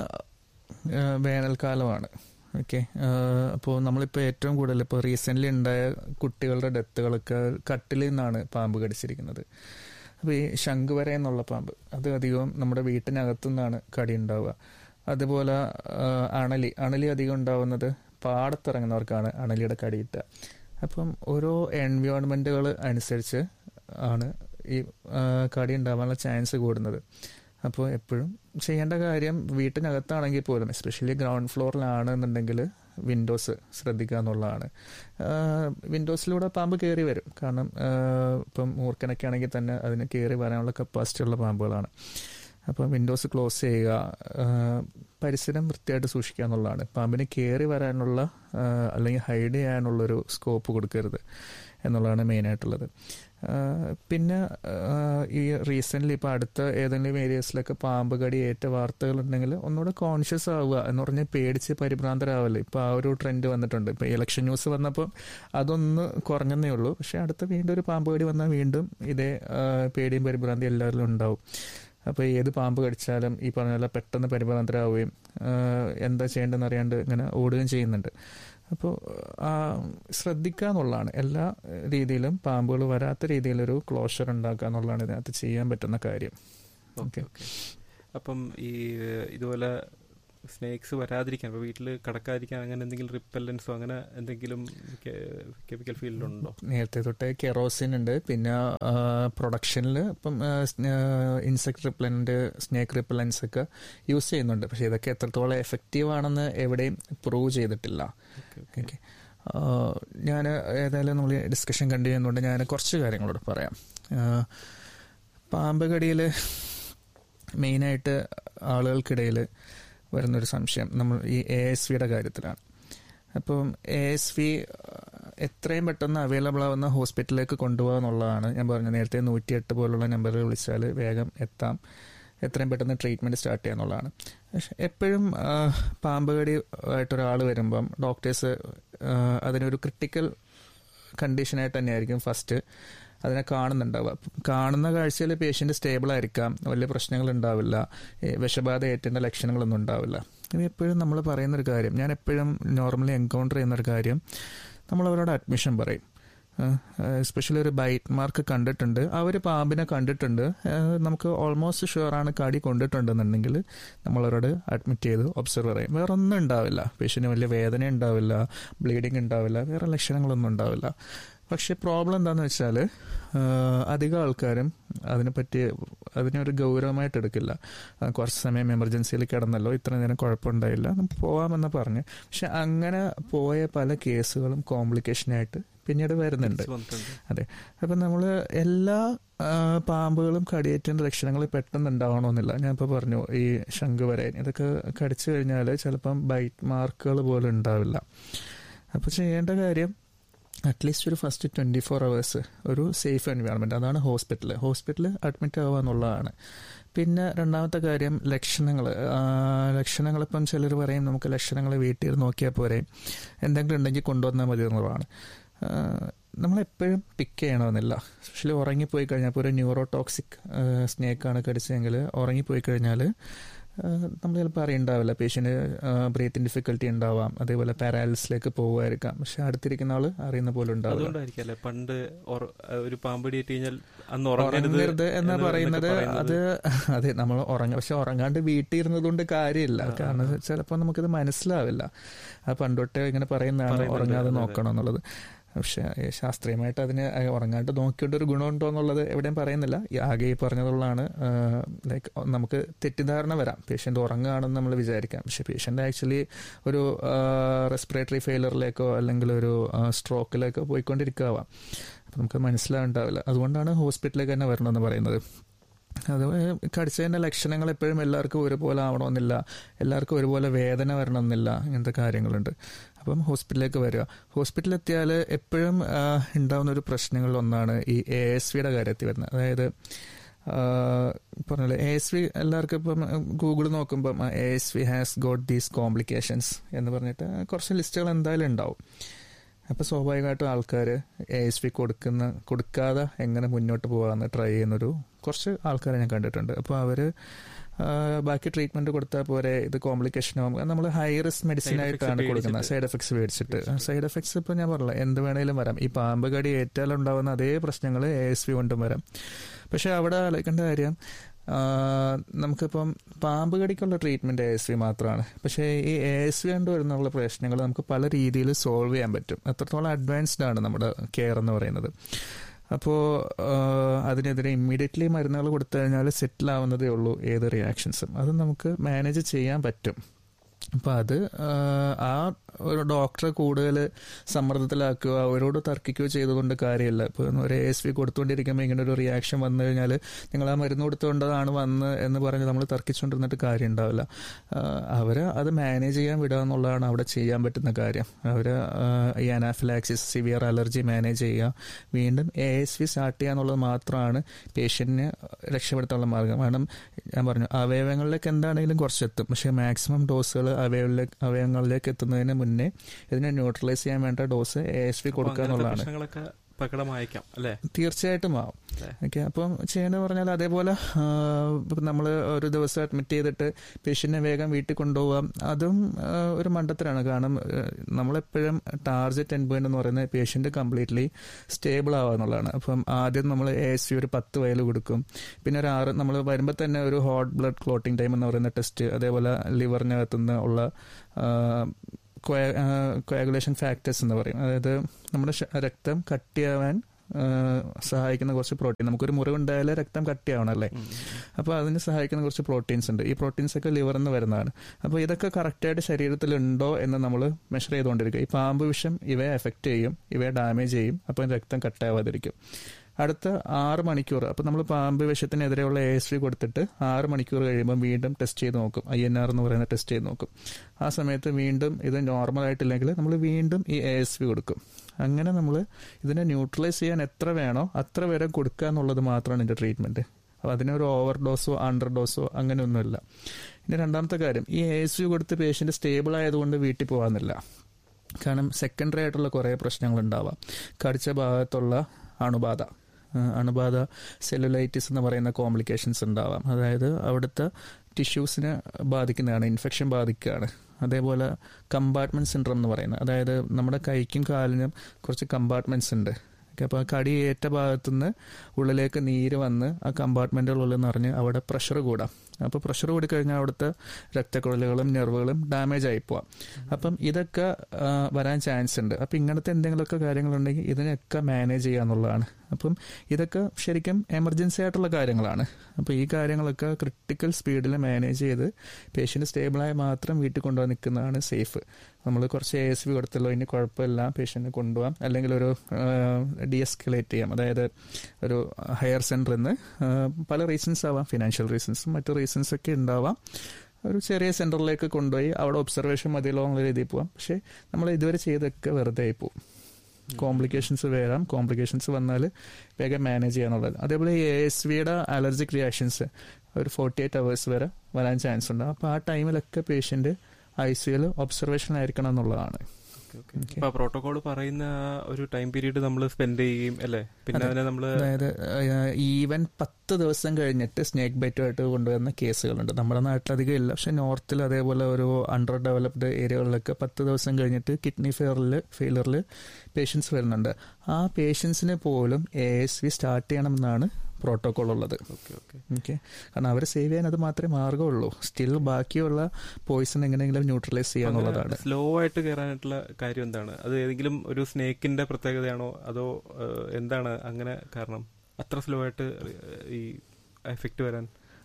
ആ, വേനൽക്കാലമാണ് ഓക്കെ അപ്പോൾ നമ്മളിപ്പോൾ ഏറ്റവും കൂടുതൽ ഇപ്പോൾ റീസെൻ്റ്ലി ഉണ്ടായ കുട്ടികളുടെ ഡെത്തുകളൊക്കെ കട്ടിലിൽ നിന്നാണ് പാമ്പ് കടിച്ചിരിക്കുന്നത് അപ്പോൾ ഈ ശംഖുവര എന്നുള്ള പാമ്പ് അത് അധികവും നമ്മുടെ വീട്ടിനകത്തു നിന്നാണ് കടി ഉണ്ടാവുക അതുപോലെ ആ, അണലി അണലി അധികം ഉണ്ടാവുന്നത് പാടത്തിറങ്ങുന്നവർക്കാണ് അണലിയുടെ കടിയിട്ട അപ്പം ഓരോ എൻവയോൺമെൻറ്റുകൾ അനുസരിച്ച് ആണ് ഈ ആ, കടി ഉണ്ടാവാനുള്ള ചാൻസ് കൂടുന്നത് അപ്പോൾ എപ്പോഴും ചെയ്യേണ്ട കാര്യം വീട്ടിനകത്താണെങ്കിൽ പോലും എസ്പെഷ്യലി ഗ്രൗണ്ട് ഫ്ലോറിലാണെന്നുണ്ടെങ്കിൽ വിൻഡോസ് ശ്രദ്ധിക്കുക എന്നുള്ളതാണ് വിൻഡോസിലൂടെ പാമ്പ് കയറി വരും കാരണം ആ, ഇപ്പം മൂർക്കനൊക്കെ ആണെങ്കിൽ തന്നെ അതിന് കയറി വരാനുള്ള കപ്പാസിറ്റി ഉള്ള പാമ്പുകളാണ് അപ്പോൾ വിൻഡോസ് ക്ലോസ് ചെയ്യുക ആ, പരിസരം വൃത്തിയായിട്ട് സൂക്ഷിക്കുക എന്നുള്ളതാണ് പാമ്പിന് കയറി വരാനുള്ള ആ, അല്ലെങ്കിൽ ഹൈഡ് ചെയ്യാനുള്ളൊരു സ്കോപ്പ് കൊടുക്കരുത് എന്നുള്ളതാണ് മെയിനായിട്ടുള്ളത് ആ, പിന്നെ ആ, ഈ റീസെൻ്റ്ലി ഇപ്പോൾ അടുത്ത ഏതെങ്കിലും ഏരിയസിലൊക്കെ പാമ്പ് കടി ഏറ്റ വാർത്തകളുണ്ടെങ്കിൽ ഒന്നുകൂടെ കോൺഷ്യസ് ആവുക എന്ന് പറഞ്ഞാൽ പേടിച്ച് പരിഭ്രാന്തരാവല്ലേ ഇപ്പോൾ ആ ഒരു ട്രെൻഡ് വന്നിട്ടുണ്ട് ഇപ്പോൾ ഇലക്ഷൻ ന്യൂസ് വന്നപ്പോൾ അതൊന്ന് കുറഞ്ഞെന്നേ ഉള്ളൂ പക്ഷേ അടുത്ത വീണ്ടും ഒരു പാമ്പ് കടി വന്നാൽ വീണ്ടും ഇതേ ആ, പേടിയും പരിഭ്രാന്തിയും എല്ലാവരിലും ഉണ്ടാവും അപ്പോൾ ഏത് പാമ്പ് കടിച്ചാലും ഈ പറഞ്ഞ പോലെ പെട്ടെന്ന് പരിഭ്രാന്തരാവുകയും ആ, എന്താ ചെയ്യേണ്ടതെന്ന് അറിയാണ്ട് ഇങ്ങനെ ഓടുകയും ചെയ്യുന്നുണ്ട് അപ്പോൾ ആ ശ്രദ്ധിക്കുക എന്നുള്ളതാണ് എല്ലാ രീതിയിലും പാമ്പുകൾ വരാത്ത രീതിയിലൊരു ക്ലോഷർ ഉണ്ടാക്കുക എന്നുള്ളതാണ് ഇതിനകത്ത് ചെയ്യാൻ പറ്റുന്ന കാര്യം ഓക്കെ ഓക്കെ അപ്പം ഈ ഏഹ്, ഇതുപോലെ സ്നേക്സ് വരാതിരിക്കാൻ ഇപ്പോൾ വീട്ടിൽ കടക്കാതിരിക്കാൻ അങ്ങനെ എന്തെങ്കിലും റിപ്പല്ലൻസോ അങ്ങനെ എന്തെങ്കിലും കെമിക്കൽ ഫീൽഡിലുണ്ടോ നേരത്തെ തൊട്ടേ കെറോസിൻ ഉണ്ട് പിന്നെ പ്രൊഡക്ഷനിൽ ഇപ്പം ഇൻസെക്ട് റിപ്പലൻ്റ് സ്നേക്ക് റിപ്പലൻസ് ഒക്കെ യൂസ് ചെയ്യുന്നുണ്ട് പക്ഷേ ഇതൊക്കെ എത്രത്തോളം എഫക്റ്റീവ് ആണെന്ന് എവിടെയും പ്രൂവ് ചെയ്തിട്ടില്ല ഓക്കെ ഓക്കെ ഞാൻ ഏതായാലും നമ്മൾ ഡിസ്കഷൻ കണ്ടു ചെയ്യുന്നതുകൊണ്ട് ഞാൻ കുറച്ച് കാര്യങ്ങളോട് പറയാം ആ, പാമ്പ് കടിയിൽ മെയിനായിട്ട് ആളുകൾക്കിടയിൽ വരുന്നൊരു സംശയം നമ്മൾ ഈ എ എസ് വിയുടെ കാര്യത്തിലാണ് അപ്പം എ എസ് വി എത്രയും പെട്ടെന്ന് അവൈലബിൾ ആവുന്ന ഹോസ്പിറ്റലിലേക്ക് കൊണ്ടുപോകുക എന്നുള്ളതാണ് ഞാൻ പറഞ്ഞത് നേരത്തെ നൂറ്റിയെട്ട് പോലുള്ള നമ്പറിൽ വിളിച്ചാൽ വേഗം എത്താം എത്രയും പെട്ടെന്ന് ട്രീറ്റ്മെൻറ്റ് സ്റ്റാർട്ട് ചെയ്യുക എന്നുള്ളതാണ് പക്ഷെ എപ്പോഴും ആ, പാമ്പ് കടി ആയിട്ടൊരാൾ വരുമ്പം ഡോക്ടേഴ്സ് അതിനൊരു ക്രിട്ടിക്കൽ കണ്ടീഷനായിട്ട് തന്നെയായിരിക്കും ഫസ്റ്റ് അതിനെ കാണുന്നുണ്ടാവുക കാണുന്ന കാഴ്ചയിൽ പേഷ്യൻ്റ് സ്റ്റേബിൾ ആയിരിക്കാം വലിയ പ്രശ്നങ്ങൾ ഉണ്ടാവില്ല ഈ വിഷബാധ ഏറ്റേണ്ട ലക്ഷണങ്ങളൊന്നും ഉണ്ടാവില്ല ഇത് എപ്പോഴും നമ്മൾ പറയുന്നൊരു കാര്യം ഞാൻ എപ്പോഴും നോർമലി എൻകൗണ്ടർ ചെയ്യുന്നൊരു കാര്യം നമ്മൾ അവരോട് അഡ്മിഷൻ പറയും എസ്പെഷ്യലി ഒരു ബൈറ്റ് മാർക്ക് കണ്ടിട്ടുണ്ട് അവർ പാമ്പിനെ കണ്ടിട്ടുണ്ട് ഏഹ് നമുക്ക് ഓൾമോസ്റ്റ് ഷുവറാണ് കടി കൊണ്ടിട്ടുണ്ടെന്നുണ്ടെങ്കിൽ നമ്മളവരോട് അഡ്മിറ്റ് ചെയ്ത് ഒബ്സർവ് ചെയ്യും വേറെ ഒന്നും ഉണ്ടാവില്ല പേഷ്യന് വലിയ വേദന ഉണ്ടാവില്ല ബ്ലീഡിങ് ഉണ്ടാവില്ല വേറെ ലക്ഷണങ്ങളൊന്നും ഉണ്ടാവില്ല പക്ഷേ പ്രോബ്ലം എന്താണെന്ന് വെച്ചാൽ അധികം ആൾക്കാരും അതിനെപ്പറ്റി അതിനെ ഒരു ഗൗരവമായിട്ട് എടുക്കില്ല ആ, കുറച്ച് സമയം എമർജൻസിയിൽ കിടന്നല്ലോ ഇത്ര നേരം കുഴപ്പമുണ്ടായില്ല നമുക്ക് പോവാമെന്ന് പറഞ്ഞ് പക്ഷെ അങ്ങനെ പോയ പല കേസുകളും കോംപ്ലിക്കേഷനായിട്ട് പിന്നീട് വരുന്നുണ്ട് വന്നിട്ടുണ്ട് അപ്പം നമ്മൾ എല്ലാ ആ, പാമ്പുകളും കടിയേറ്റേണ്ട ലക്ഷണങ്ങൾ പെട്ടെന്ന് ഉണ്ടാവണമെന്നില്ല ഞാൻ ഇപ്പോൾ പറഞ്ഞു ഈ ശംഖുവരയൻ ഇതൊക്കെ കടിച്ചു കഴിഞ്ഞാൽ ചിലപ്പം ബൈറ്റ് മാർക്കുകൾ പോലും ഉണ്ടാവില്ല അപ്പോൾ ചെയ്യേണ്ട കാര്യം അറ്റ്ലീസ്റ്റ് ഒരു ഫസ്റ്റ് ട്വൻറ്റി ഫോർ അവേഴ്സ് ഒരു സേഫ് എൻവയോൺമെൻറ്റ് അതാണ് ഹോസ്പിറ്റൽ ഹോസ്പിറ്റൽ അഡ്മിറ്റ് ആവുക എന്നുള്ളതാണ് പിന്നെ രണ്ടാമത്തെ കാര്യം ലക്ഷണങ്ങൾ ലക്ഷണങ്ങൾ ഇപ്പം ചിലർ പറയും നമുക്ക് ലക്ഷണങ്ങൾ വീട്ടിൽ നോക്കിയാൽ പോരെ എന്തെങ്കിലും ഉണ്ടെങ്കിൽ കൊണ്ടുവന്നാൽ മതി എന്നുള്ളതാണ് നമ്മളെപ്പോഴും പിക്ക് ചെയ്യണമെന്നില്ല സ്പെഷ്യലി ഉറങ്ങിപ്പോയി കഴിഞ്ഞാൽ ഇപ്പോൾ ഒരു ന്യൂറോടോക്സിക് സ്നേക്കാണ് കടിച്ചതെങ്കിൽ ഉറങ്ങിപ്പോയി കഴിഞ്ഞാൽ നമ്മൾ ചിലപ്പോൾ അറിയണ്ടാവില്ല പേഷ്യൻ്റ് ബ്രീത്തിങ് ഡിഫിക്കൽട്ടി ഉണ്ടാവാം അതേപോലെ പാരാലിസിലേക്ക് പോകുമായിരിക്കാം പക്ഷെ അടുത്തിരിക്കുന്ന ആൾ അറിയുന്ന പോലെ ഉണ്ടാവില്ല അതുകൊണ്ടായിരിക്കും അല്ലെ പണ്ട് ഒറ- ഒരു പാമ്പടി ഇട്ട് കഴിഞ്ഞാൽ അന്ന് ഉറങ്ങരുത് ഉറങ്ങരുത് എന്നാ എന്ന് പറയുന്നത് എന്നൊക്കെ അത് അതെ നമ്മൾ ഉറങ്ങ പക്ഷെ ഉറങ്ങാണ്ട് വീട്ടിൽ ഇരുന്നത് കൊണ്ട് കാര്യമില്ല ആ, കാരണം ചിലപ്പോൾ നമുക്കിത് മനസ്സിലാവില്ല അത് പണ്ടൊട്ടേ ഇങ്ങനെ പറയുന്നതാണ് പറയുന്നുണ്ട്, ഉറങ്ങാതെ അതെ, അതെ. നോക്കണം എന്നുള്ളത് പക്ഷെ ഏ, ശാസ്ത്രീയമായിട്ട് അതിന് ആ, ഉറങ്ങാണ്ട് നോക്കിയിട്ട് ഒരു ഗുണമുണ്ടോ എന്നുള്ളത് എവിടെയും പറയുന്നില്ല ഈ ആകെ ഈ പറഞ്ഞതുള്ളതാണ് ലൈക്ക് നമുക്ക് തെറ്റിദ്ധാരണ വരാം പേഷ്യൻ്റ് ഉറങ്ങുകയാണെന്ന് നമ്മൾ വിചാരിക്കാം പക്ഷെ പേഷ്യൻ്റ് ആക്ച്വലി ഒരു റെസ്പിറേറ്ററി ഫെയിലറിലേക്കോ അല്ലെങ്കിൽ ഒരു സ്ട്രോക്കിലേക്കോ പോയിക്കൊണ്ടിരിക്കാവാം അപ്പം നമുക്ക് മനസ്സിലാവുണ്ടാവില്ല അതുകൊണ്ടാണ് ഹോസ്പിറ്റലിലേക്ക് തന്നെ വരണമെന്ന് പറയുന്നത് അത് കടിച്ചതിൻ്റെ ലക്ഷണങ്ങൾ എപ്പോഴും എല്ലാവർക്കും ഒരുപോലെ ആവണമെന്നില്ല എല്ലാവർക്കും ഒരുപോലെ വേദന വരണമെന്നില്ല ഇങ്ങനത്തെ കാര്യങ്ങളുണ്ട് അപ്പം ഹോസ്പിറ്റലിലേക്ക് വരിക ഹോസ്പിറ്റലിൽ എത്തിയാൽ എപ്പോഴും ആ, ഉണ്ടാവുന്ന ഒരു പ്രശ്നങ്ങളിൽ ഒന്നാണ് ഈ എ എസ് വിയുടെ കാര്യത്തിൽ വരുന്നത് അതായത് പറഞ്ഞല്ലോ എ എസ് വി എല്ലാവർക്കും ഇപ്പം ഗൂഗിൾ നോക്കുമ്പം A S V has got these complications എന്ന് പറഞ്ഞിട്ട് കുറച്ച് ലിസ്റ്റുകൾ എന്തായാലും ഉണ്ടാവും അപ്പോൾ സ്വാഭാവികമായിട്ടും ആൾക്കാർ എ എസ് വി കൊടുക്കുന്ന കൊടുക്കാതെ എങ്ങനെ മുന്നോട്ട് പോകാമെന്ന് ട്രൈ ചെയ്യുന്നൊരു കുറച്ച് ആൾക്കാരെ ഞാൻ കണ്ടിട്ടുണ്ട് അപ്പോൾ അവർ ബാക്കി ട്രീറ്റ്മെന്റ് കൊടുത്താൽ പോരെ ഇത് കോംപ്ലിക്കേഷൻ ആവും നമ്മൾ high risk medicine Side effects ആയിട്ടാണ് കൊടുക്കുന്നത് പേടിച്ചിട്ട്. സൈഡ് എഫക്ട്സ് മേടിച്ചിട്ട് സൈഡ് എഫക്ട്സ് ഇപ്പോൾ ഞാൻ പറഞ്ഞില്ല എന്ത് വേണേലും വരാം ഈ പാമ്പ് കടി ഏറ്റാൽ ഉണ്ടാവുന്ന അതേ പ്രശ്നങ്ങൾ എ എസ് വി കൊണ്ടും വരാം പക്ഷെ അവിടെ ആലോചിക്കേണ്ട കാര്യം ആ, നമുക്കിപ്പം പാമ്പ് കടിക്കുള്ള ട്രീറ്റ്മെന്റ് എ എസ് വി മാത്രമാണ് പക്ഷേ ഈ എ എസ് വി കൊണ്ട് വരുന്നുള്ള പ്രശ്നങ്ങൾ നമുക്ക് പല രീതിയിൽ സോൾവ് ചെയ്യാൻ പറ്റും അത്രത്തോളം അഡ്വാൻസ്ഡ് ആണ് നമ്മുടെ കെയർ എന്ന് പറയുന്നത് അപ്പോൾ അതിനെതിരെ ഇമ്മീഡിയറ്റ്ലി മരുന്നുകൾ കൊടുത്തു കഴിഞ്ഞാൽ സെറ്റിൽ ആവുന്നതേ ഉള്ളൂ ഏത് റിയാക്ഷൻസും അത് നമുക്ക് മാനേജ് ചെയ്യാൻ പറ്റും അപ്പം അത് ആ, ആ ഒരു ഡോക്ടറെ കൂടുതൽ സമ്മർദ്ദത്തിലാക്കുകയോ അവരോട് തർക്കിക്കുകയോ ചെയ്തുകൊണ്ട് കാര്യമില്ല ഇപ്പോൾ ഒരു എ എസ് വി കൊടുത്തുകൊണ്ടിരിക്കുമ്പോൾ ഇങ്ങനെ ഒരു റിയാക്ഷൻ വന്നു കഴിഞ്ഞാൽ നിങ്ങൾ ആ മരുന്ന് കൊടുത്തുകൊണ്ടതാണ് വന്ന് എന്ന് പറഞ്ഞ് നമ്മൾ തർക്കിച്ചുകൊണ്ടിരുന്നിട്ട് കാര്യം ഉണ്ടാവില്ല അവർ അത് മാനേജ് ചെയ്യാൻ വിടുക എന്നുള്ളതാണ് അവിടെ ചെയ്യാൻ പറ്റുന്ന കാര്യം അവർ ഈ അനാഫിലാക്സിസ് സിവിയർ അലർജി മാനേജ് ചെയ്യുക വീണ്ടും എ എസ് വി സ്റ്റാർട്ട് ചെയ്യുക എന്നുള്ളത് മാത്രമാണ് പേഷ്യന്റിനെ രക്ഷപ്പെടുത്താനുള്ള മാർഗം കാരണം ഞാൻ പറഞ്ഞു അവയവങ്ങളിലേക്ക് എന്താണെങ്കിലും കുറച്ചെത്തും പക്ഷേ മാക്സിമം ഡോസുകൾ അവയവങ്ങളിലേക്ക് അവയവങ്ങളിലേക്ക് എത്തുന്നതിന് മുന്നേ ഇതിനെ ന്യൂട്രലൈസ് ചെയ്യാൻ വേണ്ട ഡോസ് എ എസ് വി അപ്പൊ കൊടുക്കുക അങ്ങനത്തെ എന്നുള്ളതാണ് പ്രശ്നങ്ങളൊക്കെ പ്രകടമായേക്കാം അല്ലെ തീർച്ചയായിട്ടും ആവും അതെ. ഓക്കെ അപ്പം ചെയ്യേണ്ടത് പറഞ്ഞാൽ അതേപോലെ നമ്മൾ ഒരു ദിവസം അഡ്മിറ്റ് ചെയ്തിട്ട് പേഷ്യന്റിനെ വേഗം വീട്ടിൽ കൊണ്ടുപോകാം അതും ആ, ഒരു മണ്ടത്തരാണ് കാരണം ആ, നമ്മളെപ്പോഴും ടാർജറ്റ് എൻ പോയിന്റ് എന്ന് പറയുന്നത് പേഷ്യന്റ് കംപ്ലീറ്റ്ലി സ്റ്റേബിൾ ആവുക എന്നുള്ളതാണ് അപ്പം ആദ്യം നമ്മൾ എ എസ് സി ഒരു പത്ത് വയൽ കൊടുക്കും പിന്നെ ഒരു ആറ് നമ്മൾ വരുമ്പോൾ തന്നെ ഒരു ഹോട്ട് ബ്ലഡ് ക്ലോട്ടിംഗ് ടൈം എന്ന് പറയുന്ന ടെസ്റ്റ് അതേപോലെ ലിവറിനകത്തുനിന്ന് ഉള്ള കോയാഗുലേഷൻ ഫാക്ടേഴ്സ് എന്ന് പറയും അതായത് നമ്മുടെ ശ- രക്തം കട്ടിയാവാൻ ആ, സഹായിക്കുന്ന കുറച്ച് പ്രോട്ടീൻ നമുക്കൊരു മുറിവുണ്ടായാലേ രക്തം കട്ടിയാവണം അല്ലേ അപ്പോൾ അതിന് സഹായിക്കുന്ന കുറച്ച് പ്രോട്ടീൻസ് ഉണ്ട് ഈ പ്രോട്ടീൻസ് ഒക്കെ ലിവറിൽ നിന്ന് വരുന്നതാണ് അപ്പോൾ ഇതൊക്കെ കറക്റ്റായിട്ട് ശരീരത്തിലുണ്ടോ എന്ന് നമ്മൾ മെഷർ ചെയ്തുകൊണ്ടിരിക്കും ഈ പാമ്പ് വിഷം ഇവയെ എഫക്റ്റ് ചെയ്യും ഇവയെ ഡാമേജ് ചെയ്യും അപ്പോൾ രക്തം കട്ടാവാതിരിക്കും അടുത്ത ആറ് മണിക്കൂർ അപ്പോൾ നമ്മൾ പാമ്പ് വിഷത്തിനെതിരെയുള്ള എ എസ് വി കൊടുത്തിട്ട് ആറ് മണിക്കൂർ കഴിയുമ്പോൾ വീണ്ടും ടെസ്റ്റ് ചെയ്ത് നോക്കും ഐ എൻ ആർ എന്ന് പറയുന്ന ടെസ്റ്റ് ചെയ്ത് നോക്കും ആ സമയത്ത് വീണ്ടും ഇത് നോർമൽ ആയിട്ടില്ലെങ്കിൽ നമ്മൾ വീണ്ടും ഈ എ എസ് വി കൊടുക്കും അങ്ങനെ നമ്മൾ ഇതിനെ ന്യൂട്രലൈസ് ചെയ്യാൻ എത്ര വേണോ അത്ര വരെ കൊടുക്കുക എന്നുള്ളത് മാത്രമാണ് ഇതിൻ്റെ ട്രീറ്റ്മെൻറ്റ് അപ്പോൾ അതിനൊരു ഓവർ ഡോസോ അണ്ടർ ഡോസോ അങ്ങനെയൊന്നുമില്ല ഇനി രണ്ടാമത്തെ കാര്യം ഈ എ എസ് വി കൊടുത്ത് പേഷ്യൻ്റ് സ്റ്റേബിൾ ആയതുകൊണ്ട് വീട്ടിൽ പോകാമെന്നില്ല കാരണം സെക്കൻഡറി ആയിട്ടുള്ള കുറേ പ്രശ്നങ്ങൾ ഉണ്ടാവാം കടിച്ച ഭാഗത്തുള്ള അണുബാധ ആ, അണുബാധ സെല്ലുലൈറ്റിസ് എന്ന് പറയുന്ന കോംപ്ലിക്കേഷൻസ് ഉണ്ടാവാം അതായത് അവിടുത്തെ ടിഷ്യൂസിനെ ബാധിക്കുന്നതാണ് ഇൻഫെക്ഷൻ ബാധിക്കുകയാണ് അതേപോലെ കമ്പാർട്ട്മെന്റ് സിൻഡ്രം എന്ന് പറയുന്നത് അതായത് നമ്മുടെ കൈക്കും കാലിനും കുറച്ച് കമ്പാർട്ട്മെന്റ്സ് ഉണ്ട് ഓക്കെ അപ്പോൾ ആ കടി ഏറ്റ ഭാഗത്തുനിന്ന് ഉള്ളിലേക്ക് നീര് വന്ന് ആ കമ്പാർട്ട്മെൻറ്റുകളുള്ളിൽ നിറഞ്ഞ് അവിടെ പ്രഷർ കൂടാം അപ്പോൾ പ്രഷർ കൂടിക്കഴിഞ്ഞാൽ അവിടുത്തെ രക്തക്കുഴലുകളും നെർവുകളും ഡാമേജ് ആയി പോവാം അപ്പം ഇതൊക്കെ ആ, വരാൻ ചാൻസ് ഉണ്ട് അപ്പം ഇങ്ങനത്തെ എന്തെങ്കിലുമൊക്കെ കാര്യങ്ങളുണ്ടെങ്കിൽ ഇതിനൊക്കെ മാനേജ് ചെയ്യുക എന്നുള്ളതാണ് അപ്പം ഇതൊക്കെ ശരിക്കും എമർജൻസി ആയിട്ടുള്ള കാര്യങ്ങളാണ് അപ്പോൾ ഈ കാര്യങ്ങളൊക്കെ ക്രിട്ടിക്കൽ സ്പീഡിൽ മാനേജ് ചെയ്ത് പേഷ്യൻ്റ് സ്റ്റേബിളായി മാത്രം വീട്ടിൽ കൊണ്ടുപോകാൻ നിൽക്കുന്നതാണ് സേഫ് നമ്മൾ കുറച്ച് എ എസ് വി കൊടുത്തല്ലോ ഇനി കുഴപ്പമില്ല പേഷ്യൻറ്റിനെ കൊണ്ടുപോകാം അല്ലെങ്കിൽ ഒരു ഡി എസ്കലേറ്റ് ചെയ്യാം അതായത് ഒരു ഹയർ സെൻറ്ററിൽ നിന്ന് പല റീസൺസ് ആവാം ഫിനാൻഷ്യൽ റീസൺസും മറ്റു റീസൺസ് ഒക്കെ ഉണ്ടാവാം ഒരു ചെറിയ സെൻറ്ററിലേക്ക് കൊണ്ടുപോയി അവിടെ ഒബ്സർവേഷൻ മതിയല്ലോ എന്നുള്ള രീതിയിൽ പോവാം പക്ഷേ നമ്മൾ ഇതുവരെ ചെയ്തൊക്കെ വെറുതെ ആയി പോകും കോംപ്ലിക്കേഷൻസ് വരാം കോംപ്ലിക്കേഷൻസ് വന്നാൽ വേഗം മാനേജ് ചെയ്യാന്നുള്ളത് അതേപോലെ എ എസ് വിയുടെ അലർജിക് റിയാക്ഷൻസ് ഒരു ഫോർട്ടി എയ്റ്റ് അവേഴ്സ് വരെ വരാൻ ചാൻസ് ഉണ്ട് അപ്പോൾ ആ ടൈമിലൊക്കെ പേഷ്യൻ്റ് ഐ സിയിൽ ഒബ്സർവേഷൻ ആയിരിക്കണം എന്നുള്ളതാണ് Okay. അപ്പൊ പ്രോട്ടോകോൾ പറയുന്ന ആ ഒരു ടൈം പീരീഡ് നമ്മൾ സ്പെൻഡ് ചെയ്യുകയും അല്ലേ പിന്നെ അതെ. അതിനെ നമ്മൾ അതായത് ഈവൻ പത്ത് ദിവസം കഴിഞ്ഞിട്ട് സ്നേക്ക് ബൈറ്റുമായിട്ട് കൊണ്ടുവരുന്ന കേസുകളുണ്ട് നമ്മുടെ നാട്ടിലധികം ഇല്ല പക്ഷെ നോർത്തിൽ അതേപോലെ ഒരു അണ്ടർ ഡെവലപ്ഡ് ഏരിയകളിലൊക്കെ പത്ത് ദിവസം കഴിഞ്ഞിട്ട് കിഡ്നി ഫെയറിൽ ഫെയിലറിൽ പേഷ്യൻസ് വരുന്നുണ്ട് ആ പേഷ്യൻസിന് പോലും എ എസ് വി സ്റ്റാർട്ട് ചെയ്യണമെന്നാണ് പ്രോട്ടോകോൾ ഉള്ളത് ഓക്കെ ഓക്കെ ഓക്കെ കാരണം അവരെ സേവ് ചെയ്യാൻ അത് മാത്രമേ മാർഗമുള്ളൂ സ്റ്റിൽ ബാക്കിയുള്ള പോയിസൺ എങ്ങനെയെങ്കിലും ന്യൂട്രലൈസ് ചെയ്യാന്നുള്ളതാണ് സ്ലോ ആയിട്ട് കയറാനായിട്ടുള്ള കാര്യം എന്താണ് അത് ഏതെങ്കിലും ഒരു സ്നേക്കിന്റെ പ്രത്യേകതയാണോ അതോ ഏഹ്, എന്താണ് അങ്ങനെ കാരണം അത്ര സ്ലോ ആയിട്ട് ഈ എഫക്റ്റ് വരാൻ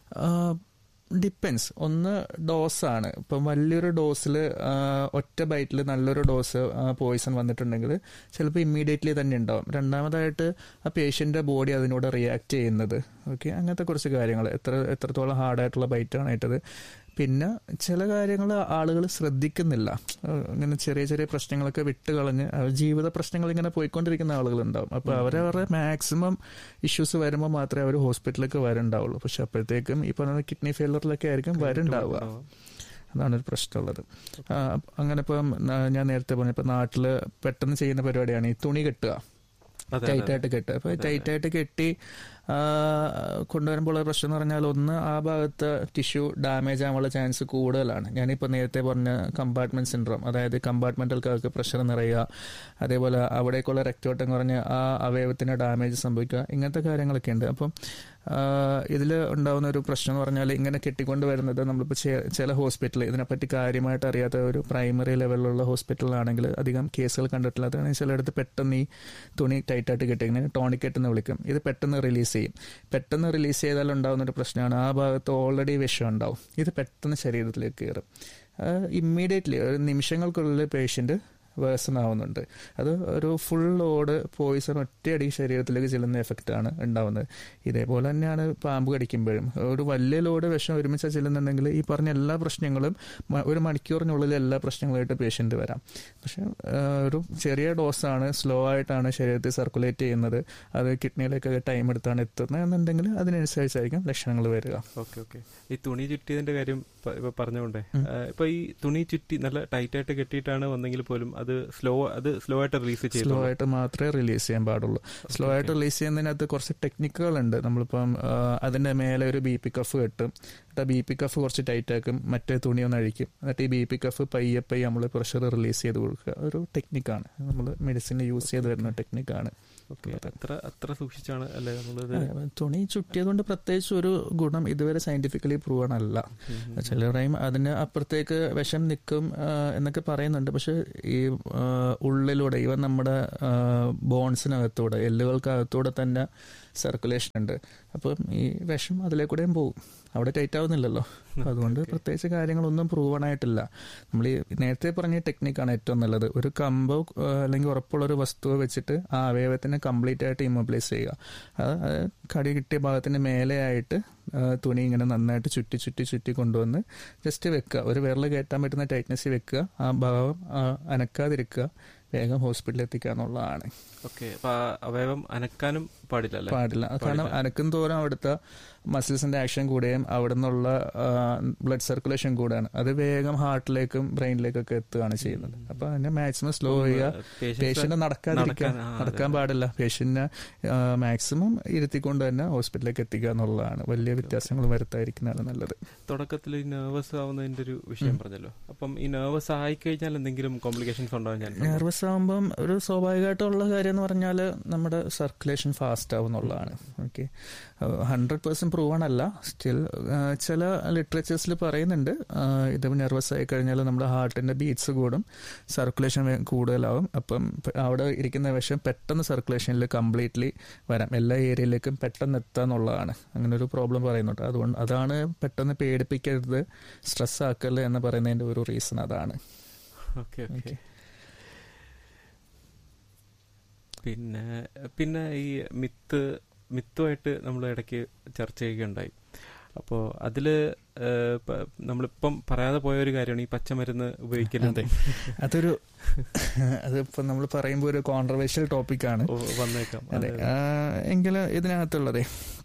ഡിപ്പെൻസ് ഒന്ന് ഡോസാണ് ഇപ്പം വലിയൊരു ഡോസിൽ ഒറ്റ ബൈറ്റിൽ നല്ലൊരു ഡോസ് പോയിസൺ വന്നിട്ടുണ്ടെങ്കിൽ ചിലപ്പോൾ ഇമ്മീഡിയറ്റ്ലി തന്നെ ഉണ്ടാവും രണ്ടാമതായിട്ട് ആ പേഷ്യൻ്റെ ബോഡി അതിനോട് റിയാക്ട് ചെയ്യുന്നത് ഓക്കെ അങ്ങനത്തെ കുറച്ച് കാര്യങ്ങൾ എത്ര എത്രത്തോളം ഹാർഡായിട്ടുള്ള ബൈറ്റാണ് ഇട്ടത് പിന്നെ ചില കാര്യങ്ങൾ ആളുകൾ ശ്രദ്ധിക്കുന്നില്ല ഏഹ് ഇങ്ങനെ ചെറിയ ചെറിയ പ്രശ്നങ്ങളൊക്കെ വിട്ട് കളഞ്ഞ് അവർ ജീവിത പ്രശ്നങ്ങൾ ഇങ്ങനെ പോയിക്കൊണ്ടിരിക്കുന്ന ആളുകളുണ്ടാവും അപ്പോൾ അവരവരുടെ മാക്സിമം ഇഷ്യൂസ് വരുമ്പോൾ മാത്രമേ അവർ ഹോസ്പിറ്റലിലേക്ക് വരണ്ടാവുള്ളൂ പക്ഷെ അപ്പോഴത്തേക്കും ഈ പറഞ്ഞ കിഡ്നി ഫെയിലറിലൊക്കെ ആയിരിക്കും വരുണ്ടാവുക അതാണ് ഒരു പ്രശ്നമുള്ളത് ആ, അങ്ങനെ ഇപ്പം ആ, ഞാൻ നേരത്തെ പറഞ്ഞ ഇപ്പം നാട്ടിൽ പെട്ടെന്ന് ചെയ്യുന്ന പരിപാടിയാണ് ഈ തുണി കെട്ടുക അതെ, ടൈറ്റ് അതെ. ആയിട്ട് കെട്ടുക അപ്പൊ ടൈറ്റ് ആയിട്ട് കെട്ടി ആ, കൊണ്ടുവരുമ്പോൾ ഉള്ള പ്രശ്നം എന്ന് പറഞ്ഞാൽ ഒന്ന് ആ ഭാഗത്ത് ടിഷ്യൂ ഡാമേജ് ആവാനുള്ള ചാൻസ് കൂടുതലാണ് ഞാനിപ്പോൾ നേരത്തെ പറഞ്ഞ കമ്പാർട്ട്മെന്റ് സിൻഡ്രോം അതായത് കമ്പാർട്ട്മെന്റൽക്കാർക്ക് പ്രഷർ നിറയുക അതേപോലെ അവിടേക്കുള്ള രക്തോട്ടം കുറഞ്ഞ് ആ അവയവത്തിന് ഡാമേജ് സംഭവിക്കുക ഇങ്ങനത്തെ കാര്യങ്ങളൊക്കെ ഉണ്ട് അപ്പം ഇതിൽ ഉണ്ടാകുന്ന ഒരു പ്രശ്നം എന്ന് പറഞ്ഞാൽ ഇങ്ങനെ കെട്ടിക്കൊണ്ട് വരുന്നത് നമ്മളിപ്പോൾ ചെ- ചില ഹോസ്പിറ്റൽ ഇതിനെപ്പറ്റി കാര്യമായിട്ട് അറിയാത്ത ഒരു പ്രൈമറി ലെവലിലുള്ള ഹോസ്പിറ്റലിലാണെങ്കിൽ അധികം കേസുകൾ കണ്ടിട്ടില്ല അതാണ് ചിലയിടത്ത് പെട്ടെന്ന് ഈ തുണി ടൈറ്റായിട്ട് കെട്ടിങ്ങനെ ടോണിക്കെട്ട് എന്ന് വിളിക്കും ഇത് പെട്ടെന്ന് റിലീസ് ചെയ്യും പെട്ടെന്ന് റിലീസ് ചെയ്താൽ ഉണ്ടാകുന്ന ഒരു പ്രശ്നമാണ് ആ ഭാഗത്ത് ഓൾറെഡി വിഷം ഉണ്ടാവും ഇത് പെട്ടെന്ന് ശരീരത്തിലേക്ക് കയറും ഇമ്മീഡിയറ്റ്ലി ഒരു നിമിഷങ്ങൾക്കുള്ളിൽ പേഷ്യന്റ് വേഴ്സൺ ആവുന്നുണ്ട് അത് ഒരു ഫുൾ ലോഡ് പോയിസൺ ഒറ്റയടി ശരീരത്തിലേക്ക് ചെല്ലുന്ന എഫക്റ്റ് ആണ് ഉണ്ടാവുന്നത് ഇതേപോലെ തന്നെയാണ് പാമ്പ് കടിക്കുമ്പോഴും ഒരു വലിയ ലോഡ് വിഷം ഒരുമിച്ച് ചെല്ലുന്നുണ്ടെങ്കിൽ ഈ പറഞ്ഞ എല്ലാ പ്രശ്നങ്ങളും മ- ഒരു മണിക്കൂറിനുള്ളിൽ എല്ലാ പ്രശ്നങ്ങളായിട്ട് പേഷ്യന്റ് വരാം പക്ഷെ ആ, ഒരു ചെറിയ ഡോസാണ് സ്ലോ ആയിട്ടാണ് ശരീരത്തിൽ സർക്കുലേറ്റ് ചെയ്യുന്നത് അത് കിഡ്നിയിലേക്കൊക്കെ ടൈം എടുത്താണ് എത്തുന്നത് എന്നുണ്ടെങ്കിൽ അതിനനുസരിച്ചായിരിക്കും ലക്ഷണങ്ങൾ വരിക ഓക്കെ ഓക്കെ ഈ തുണി ചുറ്റിയതിന്റെ കാര്യം പ- ഇപ്പൊ പറഞ്ഞുകൊണ്ടേ ഉം. ആ, ഇപ്പൊ ഈ തുണി ചുറ്റി നല്ല ടൈറ്റ് ആയിട്ട് കെട്ടിയിട്ടാണ് വന്നെങ്കിൽ പോലും അത് സ്ലോ അത് സ്ലോ ആയിട്ട് റിലീസ് സ്ലോ ചെയ്തു ആയിട്ട് മാത്രമേ റിലീസ് ചെയ്യാൻ പാടുള്ളൂ സ്ലോ ആയിട്ട് റിലീസ് ചെയ്യുന്നതിനകത്ത് കുറച്ച് ടെക്നിക്കുകളുണ്ട് നമ്മളിപ്പം ആ, അതിന്റെ മേലെ ഒരു ബി പി കഫ് കെട്ടും എന്നിട്ട് ആ ബി പി കഫ് കുറച്ച് ടൈറ്റ് ആക്കും മറ്റേ തുണി ഒന്ന് അഴിക്കും എന്നിട്ട് ഈ ബി പി കഫ് പയ്യെ പയ്യെ നമ്മൾ പ്രഷർ റിലീസ് ചെയ്ത് കൊടുക്കുക ഒരു ടെക്നിക്കാണ് നമ്മൾ മെഡിസിനിൽ യൂസ് ചെയ്ത് വരുന്ന ടെക്നിക്കാണ് ഓക്കെ അത്ര അത്ര സൂക്ഷിച്ചാണ് അല്ലേ നമ്മളത് തുണി ചുറ്റിയതുകൊണ്ട് പ്രത്യേകിച്ച് ഒരു ഗുണം ഇതുവരെ സയന്റിഫിക്കലി പ്രൂവൺ അല്ല ഉം, ഉം. ചിലരെയും അതിന് അപ്പുറത്തേക്ക് വിഷം നിൽക്കും ആ, എന്നൊക്കെ പറയുന്നുണ്ട് പക്ഷെ ഈ ആ, ഉള്ളിലൂടെ ഇവൻ നമ്മുടെ ബോൺസിനകത്തൂടെ എല്ലുകൾക്കകത്തൂടെ തന്നെ സർക്കുലേഷൻ ഉണ്ട് അപ്പം ഈ വിഷം അതിലേക്കൂടെയും പോകും അവിടെ ടൈറ്റ് ആവുന്നില്ലല്ലോ അപ്പൊ അതുകൊണ്ട് Okay. പ്രത്യേകിച്ച് കാര്യങ്ങളൊന്നും പ്രൂവൺ ആയിട്ടില്ല നമ്മൾ ഈ നേരത്തെ പറഞ്ഞ ടെക്നിക്കാണ് ഏറ്റവും നല്ലത് ഒരു കമ്പോ ആ, അല്ലെങ്കിൽ ഉറപ്പുള്ള ഒരു വസ്തുവോ വെച്ചിട്ട് ആ അവയവത്തിനെ കംപ്ലീറ്റ് ആയിട്ട് ഇമ്മൊബിലൈസ് ചെയ്യുക അത് അത് കടി കിട്ടിയ ഭാഗത്തിന് മേലെയായിട്ട് ആ, തുണി ഇങ്ങനെ നന്നായിട്ട് ചുറ്റി ചുറ്റി ചുറ്റി കൊണ്ടുവന്ന് ജസ്റ്റ് വെക്കുക ഒരു വിരൽ കയറ്റാൻ പറ്റുന്ന ടൈറ്റ്നസ് വെക്കുക ആ ഭാഗം ആ, അനക്കാതിരിക്കുക വേഗം ഹോസ്പിറ്റലിൽ എത്തിക്കുക എന്നുള്ളതാണ് ഓക്കെ അപ്പൊ ആ അവയവം അനക്കാനും പാടില്ല അല്ലേ പാടില്ല കാരണം പാടില്ല. അനക്കും തോറും അവിടുത്തെ മസിൽസിന്റെ ആക്ഷൻ കൂടുകയും അവിടെ നിന്നുള്ള ബ്ലഡ് സർക്കുലേഷൻ കൂടുകയാണ് അത് വേഗം ഹാർട്ടിലേക്കും ബ്രെയിനിലേക്കൊക്കെ എത്തുകയാണ് ചെയ്യുന്നത് ഉം. അപ്പൊ അതിനെ മാക്സിമം സ്ലോ ചെയ്യുക Patients പേഷ്യന്റ് നടക്കാതിരിക്കുക നടക്കാൻ, ആ, അതെ. നടക്കാൻ പാടില്ല പേഷ്യന്റിനെ മാക്സിമം ഇരുത്തിക്കൊണ്ട് തന്നെ ഹോസ്പിറ്റലിലേക്ക് എത്തിക്കുക എന്നുള്ളതാണ് വലിയ വ്യത്യാസങ്ങൾ വരുത്താതിരിക്കുന്നതാണ് നല്ലത് തുടക്കത്തിൽ ഈ നെർവസ് ആവുന്നതിന്റെ ഒരു വിഷയം ഉം. പറഞ്ഞല്ലോ അപ്പം ഈ നെർവസ് ആയി കഴിഞ്ഞാൽ എന്തെങ്കിലും കോംപ്ലിക്കേഷൻസ് ഉണ്ടാവാൻ ചാൻസ് നെർവസ് സ്ട്രെസ് ആകുമ്പം ഒരു സ്വാഭാവികമായിട്ടുള്ള കാര്യം എന്ന് പറഞ്ഞാൽ നമ്മുടെ സർക്കുലേഷൻ ഫാസ്റ്റ് ആവും എന്നുള്ളതാണ് ഓക്കെ ഹൺഡ്രഡ് പേഴ്സെൻറ്റ് പ്രൂവൺ അല്ല സ്റ്റിൽ ചില ലിറ്ററേച്ചേഴ്സിൽ പറയുന്നുണ്ട് ആ, ഇത് നെർവസ് ആയി കഴിഞ്ഞാൽ നമ്മുടെ ഹാർട്ടിൻ്റെ ബീറ്റ്സ് കൂടും സർക്കുലേഷൻ കൂടുതലാവും അപ്പം പ- അവിടെ ഇരിക്കുന്ന വിഷം പെട്ടെന്ന് സർക്കുലേഷനിൽ കംപ്ലീറ്റ്ലി വരാം എല്ലാ ഏരിയയിലേക്കും പെട്ടെന്ന് എത്താന്നുള്ളതാണ് അങ്ങനെ ഒരു പ്രോബ്ലം പറയുന്നുണ്ട് അതുകൊണ്ട് അതാണ് പെട്ടെന്ന് പേടിപ്പിക്കരുത് സ്ട്രെസ് ആക്കരുത് എന്ന് പറയുന്നതിൻ്റെ ഒരു റീസൺ അതാണ് ഓക്കെ ഓക്കെ Okay. പിന്നെ പിന്നെ ഈ മിത്ത് മിത്തുമായിട്ട് നമ്മൾ ഇടയ്ക്ക് ചർച്ച ചെയ്യുകയുണ്ടായി അപ്പോൾ അതിൽ നമ്മളിപ്പം പറയാതെ പോയ ഒരു കാര്യമാണ് ഈ പച്ചമരുന്ന് ഉപയോഗിക്കലും അതെ. അതൊരു അതിപ്പോൾ നമ്മൾ പറയുമ്പോൾ ഒരു കോൺട്രവേഴ്ഷ്യൽ ടോപ്പിക്കാണ് ഓ, വന്നേക്കാം അതെ അതെ, അതെ. എങ്കിൽ ഇതിനകത്തുള്ളതേ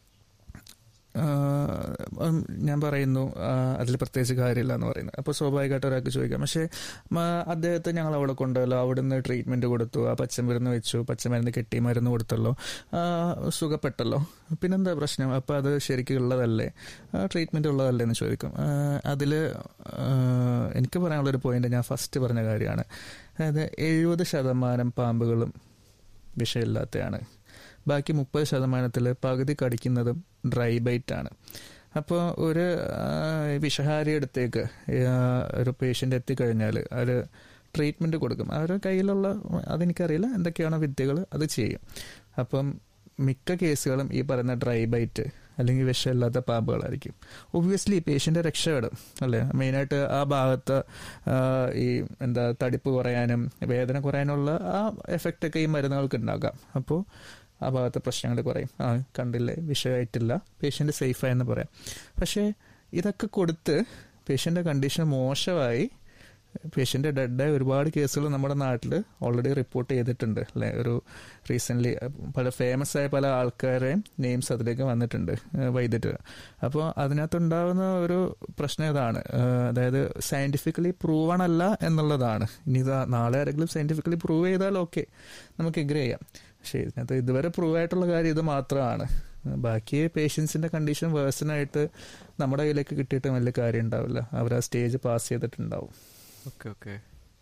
ആ, ഉം, ഞാൻ പറയുന്നു അതിൽ പ്രത്യേകിച്ച് കാര്യമില്ല എന്ന് പറയുന്നത് അപ്പോൾ സ്വാഭാവികമായിട്ട് ഒരാൾക്ക് ചോദിക്കാം പക്ഷേ മ, അദ്ദേഹത്തെ ഞങ്ങൾ അവിടെ കൊണ്ടുവല്ലോ അവിടുന്ന് ട്രീറ്റ്മെന്റ് കൊടുത്തു ആ പച്ചമരുന്ന് വെച്ചു പച്ചമരുന്ന് കെട്ടി മരുന്ന് കൊടുത്തല്ലോ ആ, സുഖപ്പെട്ടല്ലോ പിന്നെന്താ പ്രശ്നം അപ്പോൾ അത് ശരിക്കും ഉള്ളതല്ലേ ട്രീറ്റ്മെന്റ് ഉള്ളതല്ലേ എന്ന് ചോദിക്കും അതിൽ എനിക്ക് പറയാനുള്ളൊരു പോയിന്റ് ഞാൻ ഫസ്റ്റ് പറഞ്ഞ കാര്യമാണ് അതായത് എഴുപത് ശതമാനം പാമ്പുകളും വിഷമില്ലാത്തതാണ് ബാക്കി മുപ്പത് ശതമാനത്തിൽ പകുതി കടിക്കുന്നതും ഡ്രൈ ബൈറ്റ് ആണ് അപ്പോൾ ഒരു ആ, വിഷഹാരി അടുത്തേക്ക് ആ, ഒരു പേഷ്യൻ്റ് എത്തിക്കഴിഞ്ഞാൽ അവർ ട്രീറ്റ്മെൻറ്റ് കൊടുക്കും അവരുടെ കയ്യിലുള്ള അതെനിക്കറിയില്ല എന്തൊക്കെയാണോ വിദ്യകൾ അത് ചെയ്യും അപ്പം മിക്ക കേസുകളും ഈ പറയുന്ന ഡ്രൈ ബൈറ്റ് അല്ലെങ്കിൽ വിഷമില്ലാത്ത പാമ്പുകളായിരിക്കും ഒബ്വിയസ്ലി പേഷ്യൻ്റ് രക്ഷപ്പെടും അല്ലേ മെയിനായിട്ട് ആ ഭാഗത്ത് ആ, ഈ എന്താ തടിപ്പ് കുറയാനും വേദന കുറയാനുള്ള ആ എഫക്റ്റ് ഒക്കെ ഈ മരുന്നുകൾക്ക് ഉണ്ടാകാം അപ്പോൾ ആ ഭാഗത്തെ പ്രശ്നങ്ങൾ കുറയും ആ കണ്ടില്ലേ വിഷയമായിട്ടില്ല പേഷ്യൻ്റ് സേഫായെന്ന് പറയാം പക്ഷേ ഇതൊക്കെ കൊടുത്ത് പേഷ്യൻ്റെ കണ്ടീഷൻ മോശമായി പേഷ്യൻ്റ് ഡെഡായ ഒരുപാട് കേസുകൾ നമ്മുടെ നാട്ടിൽ ഓൾറെഡി റിപ്പോർട്ട് ചെയ്തിട്ടുണ്ട് അല്ലെ ഒരു റീസെൻ്റ്ലി പല ഫേമസ് ആയ പല ആൾക്കാരെയും നെയിംസ് അതിലേക്ക് വന്നിട്ടുണ്ട് ഏഹ് വൈദ്യുതി അപ്പോൾ അതിനകത്തുണ്ടാകുന്ന ഒരു പ്രശ്നം ഇതാണ് ഏഹ് അതായത് സയന്റിഫിക്കലി പ്രൂവൺ അല്ല എന്നുള്ളതാണ് ഇനി ഇത് നാളെ ആരെങ്കിലും സയന്റിഫിക്കലി പ്രൂവ് ചെയ്താൽ ഓക്കെ നമുക്ക് എഗ്രി ചെയ്യാം പക്ഷേ ഇതിനകത്ത് ഇതുവരെ പ്രൂവ് ആയിട്ടുള്ള കാര്യം ഇത് മാത്രമാണ് ബാക്കി പേഷ്യൻസിന്റെ കണ്ടീഷൻ വേഴ്സണായിട്ട് നമ്മുടെ കയ്യിലേക്ക് കിട്ടിയിട്ട് വലിയ കാര്യം ഉണ്ടാവില്ല അവർ ആ സ്റ്റേജ് പാസ് ചെയ്തിട്ടുണ്ടാവും ഓക്കെ ഓക്കെ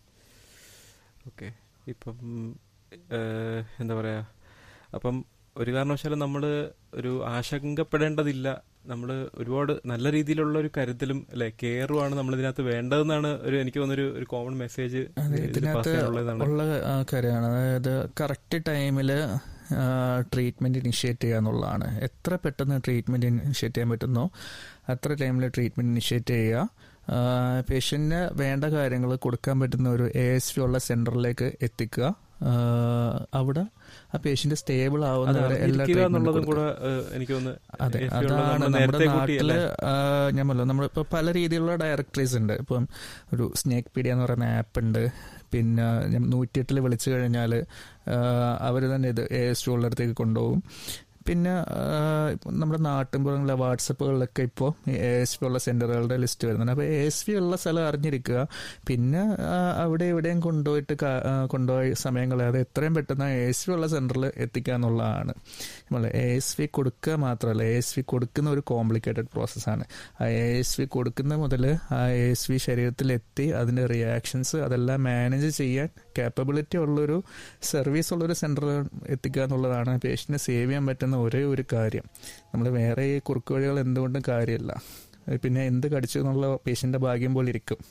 ഓക്കെ ഇപ്പം ഏഹ്, എന്താ പറയാ അപ്പം ഒരു കാരണവശാലും നമ്മൾ ഒരു ആശങ്കപ്പെടേണ്ടതില്ല നമ്മൾ ഒരുപാട് നല്ല രീതിയിലുള്ള ഒരു കരുതലും അല്ലെ കെയറുമാണ് നമ്മൾ ഇതിനകത്ത് വേണ്ടതെന്നാണ് ഒരു എനിക്ക് തോന്നുന്നൊരു ഒരു കോമൺ മെസ്സേജ് അതെ ഇതിനകത്ത് ഉള്ള ആ കാര്യമാണ് അതായത് കറക്റ്റ് ടൈമിൽ ട്രീറ്റ്മെന്റ് ഇനിഷ്യേറ്റ് ചെയ്യുക എന്നുള്ളതാണ് എത്ര പെട്ടെന്ന് ട്രീറ്റ്മെന്റ് ഇനിഷ്യേറ്റ് ചെയ്യാൻ പറ്റുന്നോ അത്ര ടൈമിൽ ട്രീറ്റ്മെന്റ് ഇനിഷ്യേറ്റ് ചെയ്യുക പേഷ്യന്റിന് വേണ്ട കാര്യങ്ങൾ കൊടുക്കാൻ പറ്റുന്ന ഒരു എ എസ് വി ഉള്ള സെന്ററിലേക്ക് എത്തിക്കുക ആ, അവിടെ ആ പേഷ്യന്റ് സ്റ്റേബിൾ ആവുന്നവരെ എല്ലാ ഇരിക്കുക എന്നുള്ളതും ട്രീറ്റ്മെന്റും കൂടെ ഏഹ്, എനിക്ക് തോന്നുന്നു അതെ AFP ഉള്ളത് അതാണ് നമ്മള് നമ്മുടെ നേരത്തെ കൂട്ടി നാട്ടില് അല്ലേ? ആ, ഞാൻ പറഞ്ഞു നമ്മളിപ്പോ പല രീതിയിലുള്ള ഡയറക്ടറീസ് ഉണ്ട് ഇപ്പം ഒരു സ്നേക്ക് പീഡിയ എന്ന് പറയുന്ന ആപ്പ് ഉണ്ട് പിന്നെ നൂറ്റിയെട്ടിൽ വിളിച്ചു കഴിഞ്ഞാൽ അവർ തന്നെ ഇത് എ എസ് ഉള്ളിടത്തേക്ക് കൊണ്ടുപോകും പിന്നെ ആ, ഇപ്പം നമ്മുടെ നാട്ടിൻപുറങ്ങളിലെ വാട്സപ്പുകളിലൊക്കെ ഇപ്പോൾ എ എസ് പി ഉള്ള സെന്ററുകളുടെ ലിസ്റ്റ് വരുന്നുണ്ട് അപ്പോൾ എ എസ് പി ഉള്ള സ്ഥലം അറിഞ്ഞിരിക്കുക പിന്നെ ആ, അവിടെ എവിടെയും കൊണ്ടുപോയിട്ട് കാ- ആ, കൊണ്ടുപോയി സമയം കളയാതെ എത്രയും പെട്ടെന്ന് എ എസ് പി ഉള്ള സെന്ററിൽ എത്തിക്കുക എന്നുള്ളതാണ് എ എസ് വി കൊടുക്കുക മാത്രമല്ല എ എസ് വി കൊടുക്കുന്ന ഒരു കോംപ്ലിക്കേറ്റഡ് പ്രോസസ്സാണ് ആ എ എസ് വി കൊടുക്കുന്ന മുതൽ ആ എ എസ് വി ശരീരത്തിലെത്തി അതിൻ്റെ റിയാക്ഷൻസ് അതെല്ലാം മാനേജ് ചെയ്യാൻ കാപ്പബിലിറ്റി ഉള്ളൊരു സർവീസ് ഉള്ളൊരു സെൻറ്ററിൽ എത്തിക്കുക എന്നുള്ളതാണ് പേഷ്യൻറ്റിനെ സേവ് ചെയ്യാൻ പറ്റുന്ന ഒരേ ഒരു കാര്യം നമ്മൾ വേറെ ഈ കുറുക്ക് വഴികൾ എന്തുകൊണ്ടും കാര്യമില്ല അത് പിന്നെ എന്ത് കടിച്ചു എന്നുള്ള പേഷ്യൻ്റെ ഭാഗ്യം പോലെ ഇരിക്കും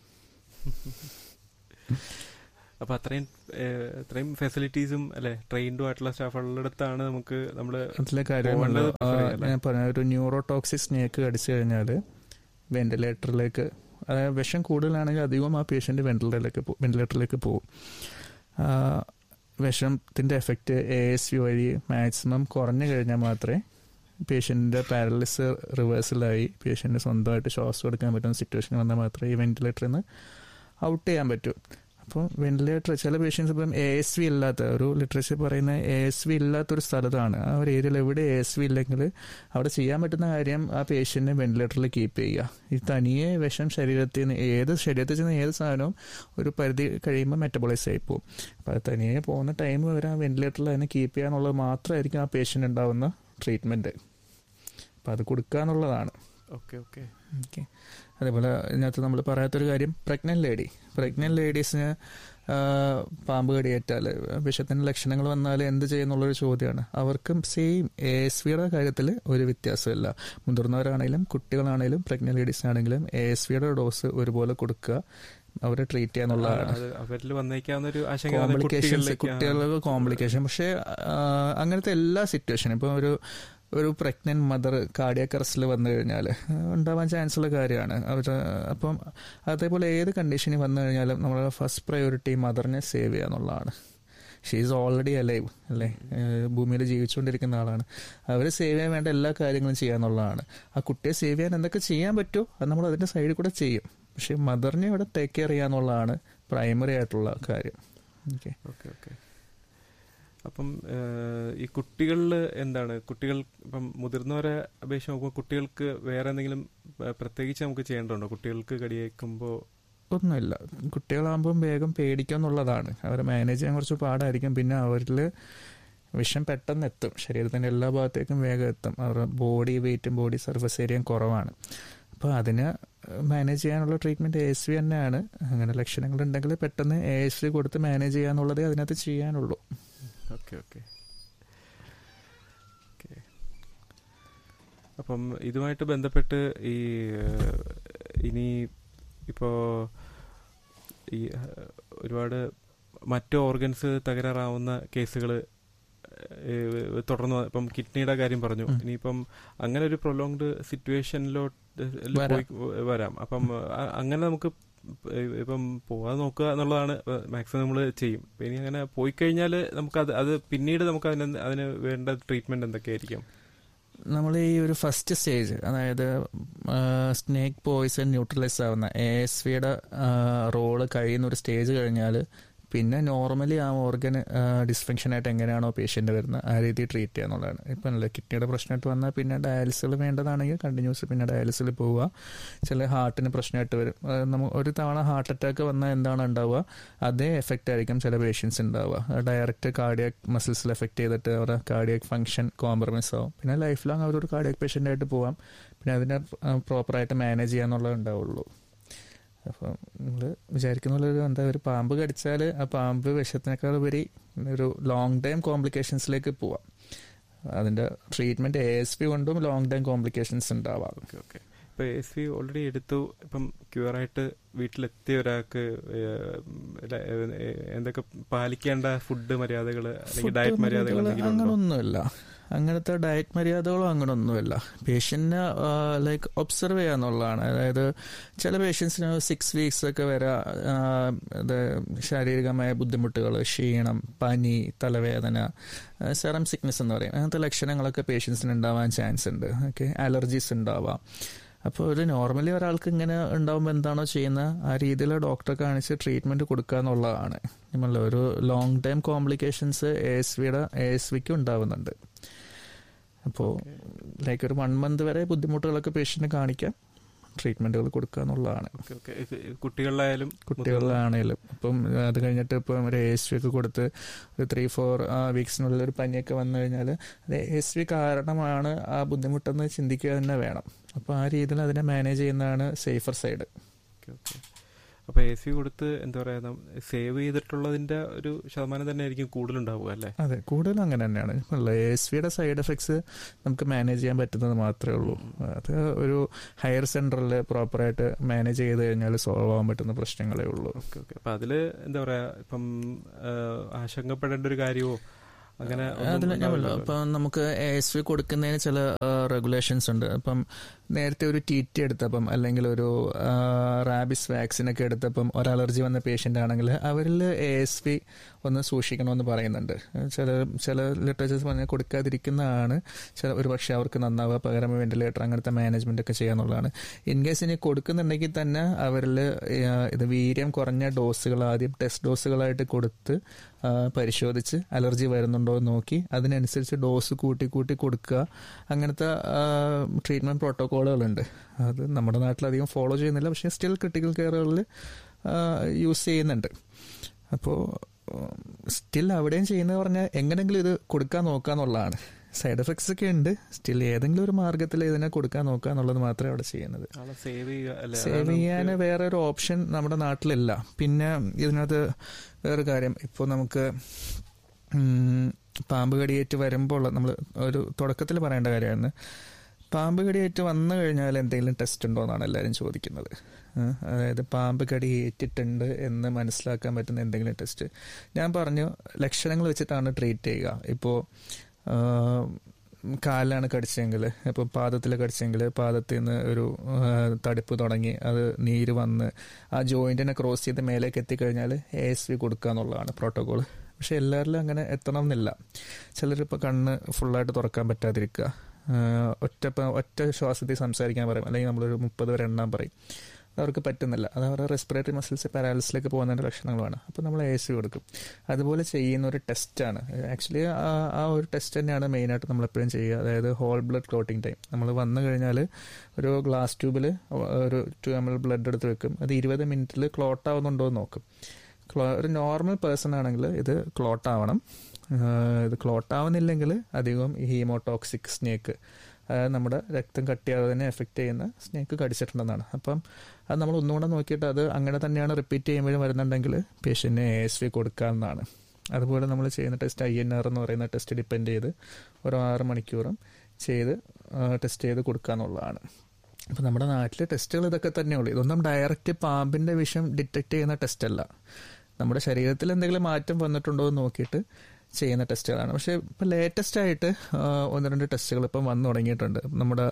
അപ്പൊ അത്രയും ഏഹ്, അത്രയും ഫെസിലിറ്റീസും അല്ലെ ട്രെയിൻഡും ആയിട്ടുള്ള സ്റ്റാഫുകളിടത്താണ് നമുക്ക് നമ്മള് അതിലെ കാര്യം പോകേണ്ടത് ആ, prefer ചെയ്യാം, ഞാൻ പറഞ്ഞ ഒരു ന്യൂറോടോക്സിക് സ്നേക്ക് കടിച്ചു കഴിഞ്ഞാൽ വെന്റിലേറ്ററിലേക്ക് അതായത് വിഷം കൂടുതലാണെങ്കിൽ അധികവും ആ പേഷ്യൻ്റ് വെന്റിലേറ്ററിലേക്ക് പോകും വെന്റിലേറ്ററിലേക്ക് പോകും ആ, വിഷത്തിൻ്റെ എഫക്റ്റ് എ എസ് വി വഴി മാക്സിമം കുറഞ്ഞു കഴിഞ്ഞാൽ മാത്രമേ പേഷ്യൻറ്റിൻ്റെ പാരലിസ് റിവേഴ്സലായി പേഷ്യൻറ്റ് സ്വന്തമായിട്ട് ശ്വാസം എടുക്കാൻ പറ്റുന്ന സിറ്റുവേഷൻ വന്നാൽ മാത്രമേ ഈ വെന്റിലേറ്ററിൽ നിന്ന് ഔട്ട് ചെയ്യാൻ പറ്റൂ അപ്പോൾ വെന്റിലേറ്റർ ചില പേഷ്യൻസ് ഇപ്പം എ എസ് വി ഇല്ലാത്ത ഒരു ലിറ്ററേച്ചർ പറയുന്ന എ എസ് വി ഇല്ലാത്തൊരു സ്ഥലത്താണ് ആ ഒരു ഏരിയയിൽ എവിടെ എ എസ് വി ഇല്ലെങ്കിൽ അവിടെ ചെയ്യാൻ പറ്റുന്ന കാര്യം ആ പേഷ്യൻറ്റിനെ വെന്റിലേറ്ററിൽ കീപ്പ് ചെയ്യുക ഈ തനിയെ വിഷം ശരീരത്തിൽ നിന്ന് ഏത് ശരീരത്തിൽ ചെന്ന് ഏത് സാധനവും ഒരു പരിധി കഴിയുമ്പോൾ മെറ്റബോളൈസ് ആയി പോകും അപ്പോൾ അത് തനിയെ പോകുന്ന ടൈം വരെ ആ വെന്റിലേറ്ററിൽ അതിനെ കീപ്പ് ചെയ്യാന്നുള്ളത് മാത്രമായിരിക്കും ആ പേഷ്യൻ്റ് ഉണ്ടാവുന്ന ട്രീറ്റ്മെൻറ്റ് അപ്പം അത് കൊടുക്കുക എന്നുള്ളതാണ് ഓക്കെ ഓക്കെ ഓക്കെ അതേപോലെ ഇതിനകത്ത് നമ്മൾ പറയാത്തൊരു കാര്യം പ്രഗ്നന്റ് ലേഡി പ്രഗ്നന്റ് ലേഡീസിന് പാമ്പ് കടിയേറ്റാൽ വിഷത്തിന്റെ ലക്ഷണങ്ങൾ വന്നാൽ എന്ത് ചെയ്യുന്നുള്ളൊരു ചോദ്യമാണ് അവർക്കും സെയിം എ എസ് വിയുടെ കാര്യത്തിൽ ഒരു വ്യത്യാസമില്ല മുതിർന്നവരാണെങ്കിലും കുട്ടികളാണെങ്കിലും പ്രഗ്നന്റ് ലേഡീസ് ആണെങ്കിലും എ എസ് വിയുടെ ഡോസ് ഒരുപോലെ കൊടുക്കുക അവരെ ട്രീറ്റ് ചെയ്യാന്നുള്ളതാണ് അത് അവരിൽ വന്നേക്കാവുന്ന ഒരു ആശങ്ക അത് കോംപ്ലിക്കേഷൻസ് കുട്ടികളിലേക്ക് ആ, കുട്ടികൾക്ക് കോംപ്ലിക്കേഷൻ പക്ഷേ ആ, അങ്ങനത്തെ എല്ലാ സിറ്റുവേഷനും ഇപ്പൊ ഒരു ഒരു പ്രഗ്നന്റ് മദർ കാർഡിയക് അറസ്റ്റിൽ വന്നു കഴിഞ്ഞാൽ ഉണ്ടാവാൻ ചാൻസ് ഉള്ള കാര്യമാണ് അവർ അപ്പം അതേപോലെ ഏത് കണ്ടീഷനിൽ വന്നു കഴിഞ്ഞാലും നമ്മുടെ ഫസ്റ്റ് പ്രയോറിറ്റി മദറിനെ സേവ് ചെയ്യുക എന്നുള്ളതാണ് ഷീ ഈസ് ഓൾറെഡി അലൈവ് അല്ലേ ഭൂമിയിൽ ജീവിച്ചുകൊണ്ടിരിക്കുന്ന ആളാണ് അവരെ സേവ് ചെയ്യാൻ വേണ്ട എല്ലാ കാര്യങ്ങളും ചെയ്യാന്നുള്ളതാണ് ആ കുട്ടിയെ സേവ് ചെയ്യാൻ എന്തൊക്കെ ചെയ്യാൻ പറ്റുമോ അത് നമ്മൾ അതിന്റെ സൈഡിൽ കൂടെ ചെയ്യും പക്ഷെ മദറിനെ ഇവിടെ ടേക്ക് കെയർ ചെയ്യാന്നുള്ളതാണ് പ്രൈമറി ആയിട്ടുള്ള കാര്യം ഓക്കെ ഓക്കെ ഓക്കെ അപ്പം ഏഹ്, ഈ കുട്ടികളിൽ എന്താണ് കുട്ടികൾ ഇപ്പം മുതിർന്നവരെ അപേക്ഷിച്ച് നോക്കുമ്പോൾ കുട്ടികൾക്ക് വേറെ എന്തെങ്കിലും ഏഹ്, പ്രത്യേകിച്ച് നമുക്ക് ചെയ്യേണ്ടതുണ്ടോ കുട്ടികൾക്ക് കടിയേക്കുമ്പോൾ ഒന്നുമില്ല കുട്ടികളാകുമ്പം വേഗം പേടിക്കുക എന്നുള്ളതാണ് അവരെ മാനേജ് ചെയ്യാൻ കുറച്ച് പാടായിരിക്കും പിന്നെ അവരിൽ വിഷം പെട്ടെന്ന് എത്തും ശരീരത്തിന്റെ എല്ലാ ഭാഗത്തേക്കും വേഗം എത്തും അവരുടെ ബോഡി വെയിറ്റും ബോഡി സർഫസ് ഏരിയയും കുറവാണ് അപ്പോൾ അതിന് മാനേജ് ചെയ്യാനുള്ള ട്രീറ്റ്മെന്റ് എ എസ് വി തന്നെയാണ് അങ്ങനെ ലക്ഷണങ്ങൾ ഉണ്ടെങ്കിൽ പെട്ടെന്ന് എ എസ് വി കൊടുത്ത് മാനേജ് ചെയ്യാന്നുള്ളതേ അതിനകത്ത് ചെയ്യാനുള്ളൂ ഓക്കെ ഓക്കെ ഓക്കെ അപ്പം ഇതുമായിട്ട് ബന്ധപ്പെട്ട് ഈ ഏഹ്, ഇനി ഇപ്പോ ഈ ഏഹ്, ഒരുപാട് മറ്റു ഓർഗൻസ് തകരാറാവുന്ന കേസുകൾ തുടർന്ന് ഇപ്പം കിഡ്നിയുടെ കാര്യം പറഞ്ഞു ഉം. ഇനിയിപ്പം അങ്ങനെ ഒരു പ്രൊലോങ്ഡ് സിറ്റുവേഷനിലോട്ട് വരാം. പോയി വരാം അപ്പം അ- അങ്ങനെ നമുക്ക് ഇപ്പം പോവാതെ നോക്കുക എന്നുള്ളതാണ് മാക്സിമം നമ്മൾ ചെയ്യും ഇപ്പം ഇനി അങ്ങനെ പോയി കഴിഞ്ഞാൽ നമുക്ക് അത് അത് പിന്നീട് നമുക്ക് അതിന് അതിന് വേണ്ട ട്രീറ്റ്മെന്റ് എന്തൊക്കെയായിരിക്കും നമ്മൾ ഈ ഒരു ഫസ്റ്റ് സ്റ്റേജ് അതായത് സ്നേക്ക് പോയിസൺ ന്യൂട്രലൈസ് ആവുന്ന എ എസ് വിയുടെ റോള് കഴിയുന്ന ഒരു സ്റ്റേജ് കഴിഞ്ഞാൽ പിന്നെ നോർമലി ആ ഓർഗൻ ഡിസ്ഫങ്ഷൻ ആയിട്ട് എങ്ങനെയാണോ പേഷ്യന്റ് വരുന്നത് ആ രീതിയിൽ ട്രീറ്റ് ചെയ്യുക എന്നുള്ളതാണ് ഇപ്പം അല്ലേ കിഡ്നിയുടെ പ്രശ്നമായിട്ട് വന്നാൽ പിന്നെ ഡയാലിസിൽ വേണ്ടതാണെങ്കിൽ കണ്ടിന്യൂസ് പിന്നെ ഡയാലിസിൽ പോവുക ചില ഹാർട്ടിന് പ്രശ്നമായിട്ട് വരും അത് നമ്മ ഒരു തവണ ഹാർട്ട് അറ്റാക്ക് വന്നാൽ എന്താണ് ഉണ്ടാവുക അതേ എഫക്റ്റ് ആയിരിക്കും ചില പേഷ്യൻസ് ഉണ്ടാവുക ഡയറക്റ്റ് കാർഡിയാക് മസിൽസിൽ എഫക്ട് ചെയ്തിട്ട് അവരുടെ കാർഡിയാക് ഫംഗ്ഷൻ കോംപ്രമൈസ് ആവും പിന്നെ ലൈഫ് ലോങ് അവരൊരു കാർഡിയാക് പേഷ്യൻ്റ് ആയിട്ട് പോവാം പിന്നെ അതിനെ പ്രോപ്പറായിട്ട് മാനേജ് ചെയ്യാന്നുള്ളത് ഉണ്ടാവുള്ളൂ അപ്പം നിങ്ങൾ വിചാരിക്കുന്ന പോലെ ഒരു എന്താ ഒരു പാമ്പ് കടിച്ചാൽ ആ പാമ്പ് വിഷത്തിനേക്കാൾ ഉപരി ഒരു ലോങ് ടൈം കോംപ്ലിക്കേഷൻസിലേക്ക് പോവാം അതിന്റെ ട്രീറ്റ്മെന്റ് എ എസ് പി കൊണ്ടും ലോങ് ടൈം കോംപ്ലിക്കേഷൻസ് ഉണ്ടാവാം ഓക്കെ ഓക്കെ ഇപ്പൊ എസ് വി ഓൾറെഡി എടുത്തു ഇപ്പം ക്യൂർ ആയിട്ട് വീട്ടിലെത്തിയ ഒരാൾക്ക് ഏഹ്, ല- ഏഹ്, എന്തൊക്കെ പാലിക്കേണ്ട ഫുഡ് മര്യാദകൾ അല്ലെങ്കിൽ ഫുഡ് ഡയറ്റ് മര്യാദകൾ മര്യാദകള് എന്തെങ്കിലും ഉണ്ടോ അങ്ങനൊന്നുമില്ല അങ്ങനത്തെ ഡയറ്റ് മര്യാദകളോ അങ്ങനൊന്നുമില്ല പേഷ്യന്റിനെ ലൈക്ക് ഒബ്സർവ് ചെയ്യാന്നുള്ളതാണ് അതായത് ചില പേഷ്യൻസിന് സിക്സ് വീക്സ് ഒക്കെ വരെ ആ, ഇത് ശാരീരികമായ ബുദ്ധിമുട്ടുകൾ ക്ഷീണം പനി തലവേദന സെറം സിക്നസ് എന്ന് പറയും അങ്ങനത്തെ ലക്ഷണങ്ങളൊക്കെ പേഷ്യൻസിന് ഉണ്ടാവാൻ ചാൻസ് ഉണ്ട് ഓക്കെ അലർജീസ് ഉണ്ടാവാം അപ്പോൾ ഒരു നോർമലി ഒരാൾക്ക് ഇങ്ങനെ ഉണ്ടാവുമ്പോൾ എന്താണോ ചെയ്യുന്നത് ആ രീതിയിൽ ഡോക്ടറെ കാണിച്ച് ട്രീറ്റ്മെന്റ് കൊടുക്കുക എന്നുള്ളതാണ് നമ്മള് ഒരു long time complications A S വിയുടെ എ എസ് വിക്ക് ഉണ്ടാവുന്നുണ്ട് അപ്പോൾ ലൈക്ക് ഒരു വൺ മന്ത് വരെ ബുദ്ധിമുട്ടുകളൊക്കെ പേഷ്യന്റിന് കാണിക്കാം ട്രീറ്റ്മെന്റുകൾ കൊടുക്കുക എന്നുള്ളതാണ് ഓക്കെ ഓക്കെ കുട്ടികളിലായാലും കുട്ടികളിലാണേലും അപ്പം അത് കഴിഞ്ഞിട്ട് ഇപ്പം ഒരു എസ് വി ഒക്കെ കൊടുത്ത് ഒരു ത്രീ ഫോർ വീക്സിനുള്ളിൽ ഒരു പനിയൊക്കെ വന്നു കഴിഞ്ഞാൽ അത് എസ് വി കാരണമാണ് ആ ബുദ്ധിമുട്ടെന്ന് ചിന്തിക്കുക തന്നെ വേണം അപ്പോൾ ആ രീതിയിൽ അതിനെ മാനേജ് ചെയ്യുന്നതാണ് സേഫർ സൈഡ് ഓക്കെ ഓക്കെ അപ്പൊ എ സി കൊടുത്ത് എന്താ പറയാ സേവ് ചെയ്തിട്ടുള്ളതിന്റെ ഒരു ശതമാനം തന്നെ ആയിരിക്കും കൂടുതലുണ്ടാവുക അല്ലേ അതെ കൂടുതലും അങ്ങനെ തന്നെയാണ് എസ് വിയുടെ സൈഡ് എഫക്ട്സ് നമുക്ക് മാനേജ് ചെയ്യാൻ പറ്റുന്നത് മാത്രമേ ഉള്ളൂ അത് ഒരു ഹയർ സെന്ററിൽ പ്രോപ്പറായിട്ട് മാനേജ് ചെയ്ത് കഴിഞ്ഞാൽ സോൾവ് ആവാൻ പറ്റുന്ന പ്രശ്നങ്ങളേ ഉള്ളൂ ഓക്കെ ഓക്കെ അപ്പൊ അതില് എന്താ പറയാ ഇപ്പം ആ, ആശങ്കപ്പെടേണ്ട ഒരു കാര്യമോ അങ്ങനെ ഒന്നും അതിൽ ഞാൻ ഉണ്ടാവില്ലല്ലോ. ഇപ്പം നമുക്ക് എസ് വി കൊടുക്കുന്നതിന് ചില റെഗുലേഷൻസ് ഉണ്ട് അപ്പം നേരത്തെ ഒരു ടി ടി എടുത്തപ്പം അല്ലെങ്കിൽ ഒരു റാബിസ് വാക്സിൻ ഒക്കെ എടുത്തപ്പം ഒരു അലർജി വന്ന പേഷ്യന്റ് ആണെങ്കിൽ അവരിൽ എ എസ് വി ഒന്ന് സൂക്ഷിക്കണമെന്ന് പറയുന്നുണ്ട് ചില ചില ലിറ്ററേച്ചേഴ്സ് പറഞ്ഞാൽ കൊടുക്കാതിരിക്കുന്നതാണ് ചില ഒരു പക്ഷേ അവർക്ക് നന്നാവുക പകരം വെന്റിലേറ്റർ അങ്ങനത്തെ മാനേജ്മെന്റ് ഒക്കെ ചെയ്യാന്നുള്ളതാണ് ഇൻ കേസ് ഇനി കൊടുക്കുന്നുണ്ടെങ്കിൽ തന്നെ അവരിൽ ഇത് വീര്യം കുറഞ്ഞ ഡോസുകൾ ആദ്യം ടെസ്റ്റ് ഡോസുകളായിട്ട് കൊടുത്ത് ആ, പരിശോധിച്ച് അലർജി വരുന്നുണ്ടോ എന്ന് നോക്കി അതിനനുസരിച്ച് ഡോസ് കൂട്ടി കൂട്ടി കൊടുക്കുക അങ്ങനത്തെ ട്രീറ്റ്മെന്റ് പ്രോട്ടോക്കോളുകളുണ്ട് അത് നമ്മുടെ നാട്ടിൽ അധികം ഫോളോ ചെയ്യുന്നില്ല പക്ഷേ സ്റ്റിൽ ക്രിട്ടിക്കൽ കെയറുകളിൽ യൂസ് ചെയ്യുന്നുണ്ട് അപ്പോൾ സ്റ്റിൽ അവിടെയും ചെയ്യുന്നത് പറഞ്ഞാൽ എങ്ങനെങ്കിലും ഇത് കൊടുക്കാൻ നോക്കുക എന്നുള്ളതാണ് സൈഡ് എഫക്ട്സ് ഒക്കെ ഉണ്ട് സ്റ്റിൽ ഏതെങ്കിലും ഒരു മാർഗത്തിൽ ഇതിനെ കൊടുക്കാൻ നോക്കുക എന്നുള്ളത് മാത്രമേ അവിടെ ചെയ്യുന്നത് ആളെ സേവ് ചെയ്യുക അല്ലെ സേവ് ചെയ്യാൻ വേറെ ഒരു ഓപ്ഷൻ നമ്മുടെ നാട്ടിലില്ല പിന്നെ ഇതിനകത്ത് വേറെ കാര്യം ഇപ്പോൾ നമുക്ക് ഉം, പാമ്പ് കടിയേറ്റ് വരുമ്പോൾ നമ്മൾ ഒരു തുടക്കത്തിൽ പറയേണ്ട കാര്യമാണ് പാമ്പ് കടിയേറ്റ് വന്നു കഴിഞ്ഞാൽ എന്തെങ്കിലും ടെസ്റ്റ് ഉണ്ടോ എന്നാണ് എല്ലാവരും ചോദിക്കുന്നത് ഏഹ് അതായത് പാമ്പ് കടി ഏറ്റിട്ടുണ്ട് എന്ന് മനസ്സിലാക്കാൻ പറ്റുന്ന എന്തെങ്കിലും ടെസ്റ്റ് ഞാൻ പറഞ്ഞു ലക്ഷണങ്ങൾ വെച്ചിട്ടാണ് ട്രീറ്റ് ചെയ്യുക ഇപ്പോൾ കാലിലാണ് കടിച്ചെങ്കിൽ ഇപ്പോൾ പാദത്തിൽ കടിച്ചെങ്കിൽ പാദത്തിൽ നിന്ന് ഒരു ആ, തടിപ്പ് തുടങ്ങി അത് നീര് വന്ന് ആ ജോയിന്റിനെ ക്രോസ് ചെയ്ത് മേലേക്ക് എത്തിക്കഴിഞ്ഞാൽ എ എസ് വി കൊടുക്കുക എന്നുള്ളതാണ് പ്രോട്ടോകോൾ പക്ഷെ എല്ലാവരിലും അങ്ങനെ എത്തണം എന്നില്ല ചിലരിപ്പോൾ കണ്ണ് ഫുള്ളായിട്ട് തുറക്കാൻ പറ്റാതിരിക്കുക ആ, ഒറ്റ പ- ഒറ്റ ശ്വാസത്തിൽ സംസാരിക്കാൻ പറയും അല്ലെങ്കിൽ നമ്മളൊരു മുപ്പത് വരെ എണ്ണാൻ പറയും അത് അവർക്ക് പറ്റുന്നില്ല അത് അവരുടെ റെസ്പിറേറ്ററി മസിൽസ് പാരാലിസിലേക്ക് പോകുന്നതിൻ്റെ ലക്ഷണങ്ങളാണ് അപ്പോൾ നമ്മൾ എ സി കൊടുക്കും അതുപോലെ ചെയ്യുന്ന ഒരു ടെസ്റ്റാണ് ആക്ച്വലി ആ ഒരു ടെസ്റ്റ് തന്നെയാണ് മെയിനായിട്ട് നമ്മൾ എപ്പോഴും ചെയ്യുക അതായത് ഹോൾ ബ്ലഡ് ക്ലോട്ടിംഗ് ടൈം നമ്മൾ വന്നു കഴിഞ്ഞാൽ ഒരു ഗ്ലാസ് ട്യൂബിൽ ഒരു ടു എം എൽ ബ്ലഡ് എടുത്ത് വെക്കും അത് ഇരുപത് മിനിറ്റിൽ ക്ലോട്ട് ആവുന്നുണ്ടോ എന്ന് നോക്കും ക്ലോ ഒരു നോർമൽ പേഴ്സൺ ആണെങ്കിൽ ഇത് ക്ലോട്ട് ആവണം ആഹ് ഇത് ക്ലോട്ട് ആവുന്നില്ലെങ്കിൽ അധികം ഈ ഹീമോടോക്സിക് സ്നേക്ക് അതായത് നമ്മുടെ രക്തം കട്ടിയാകുന്നതിനെ എഫക്റ്റ് ചെയ്യുന്ന സ്നേക്ക് കടിച്ചിട്ടുണ്ടെന്നാണ് അപ്പം അത് നമ്മൾ ഒന്നുകൂടെ നോക്കിയിട്ട് അത് അങ്ങനെ തന്നെയാണ് റിപ്പീറ്റ് ചെയ്യുമ്പോഴും വരുന്നുണ്ടെങ്കിൽ പേഷ്യൻറ്റിന് എ എസ് വി കൊടുക്കാവുന്നതാണ് അതുപോലെ നമ്മൾ ചെയ്യുന്ന ടെസ്റ്റ് ഐ എൻ ആർ എന്ന് പറയുന്ന ടെസ്റ്റ് ഡിപ്പെൻഡ് ചെയ്ത് ഒരു ആറ് മണിക്കൂറും ചെയ്ത് ടെസ്റ്റ് ചെയ്ത് കൊടുക്കുക എന്നുള്ളതാണ് അപ്പോൾ നമ്മുടെ നാട്ടിൽ ടെസ്റ്റുകൾ ഇതൊക്കെ തന്നെയുള്ളൂ ഇതൊന്നും ഡയറക്റ്റ് പാമ്പിൻ്റെ വിഷം ഡിറ്റക്ട് ചെയ്യുന്ന ടെസ്റ്റ് അല്ല നമ്മുടെ ശരീരത്തിൽ എന്തെങ്കിലും മാറ്റം വന്നിട്ടുണ്ടോ എന്ന് നോക്കിയിട്ട് ചെയ്യുന്ന ടെസ്റ്റുകളാണ് പക്ഷേ ഇപ്പം ലേറ്റസ്റ്റ് ആയിട്ട് ആ, ഒന്ന് രണ്ട് ടെസ്റ്റുകൾ ഇപ്പം വന്നു തുടങ്ങിയിട്ടുണ്ട് നമ്മുടെ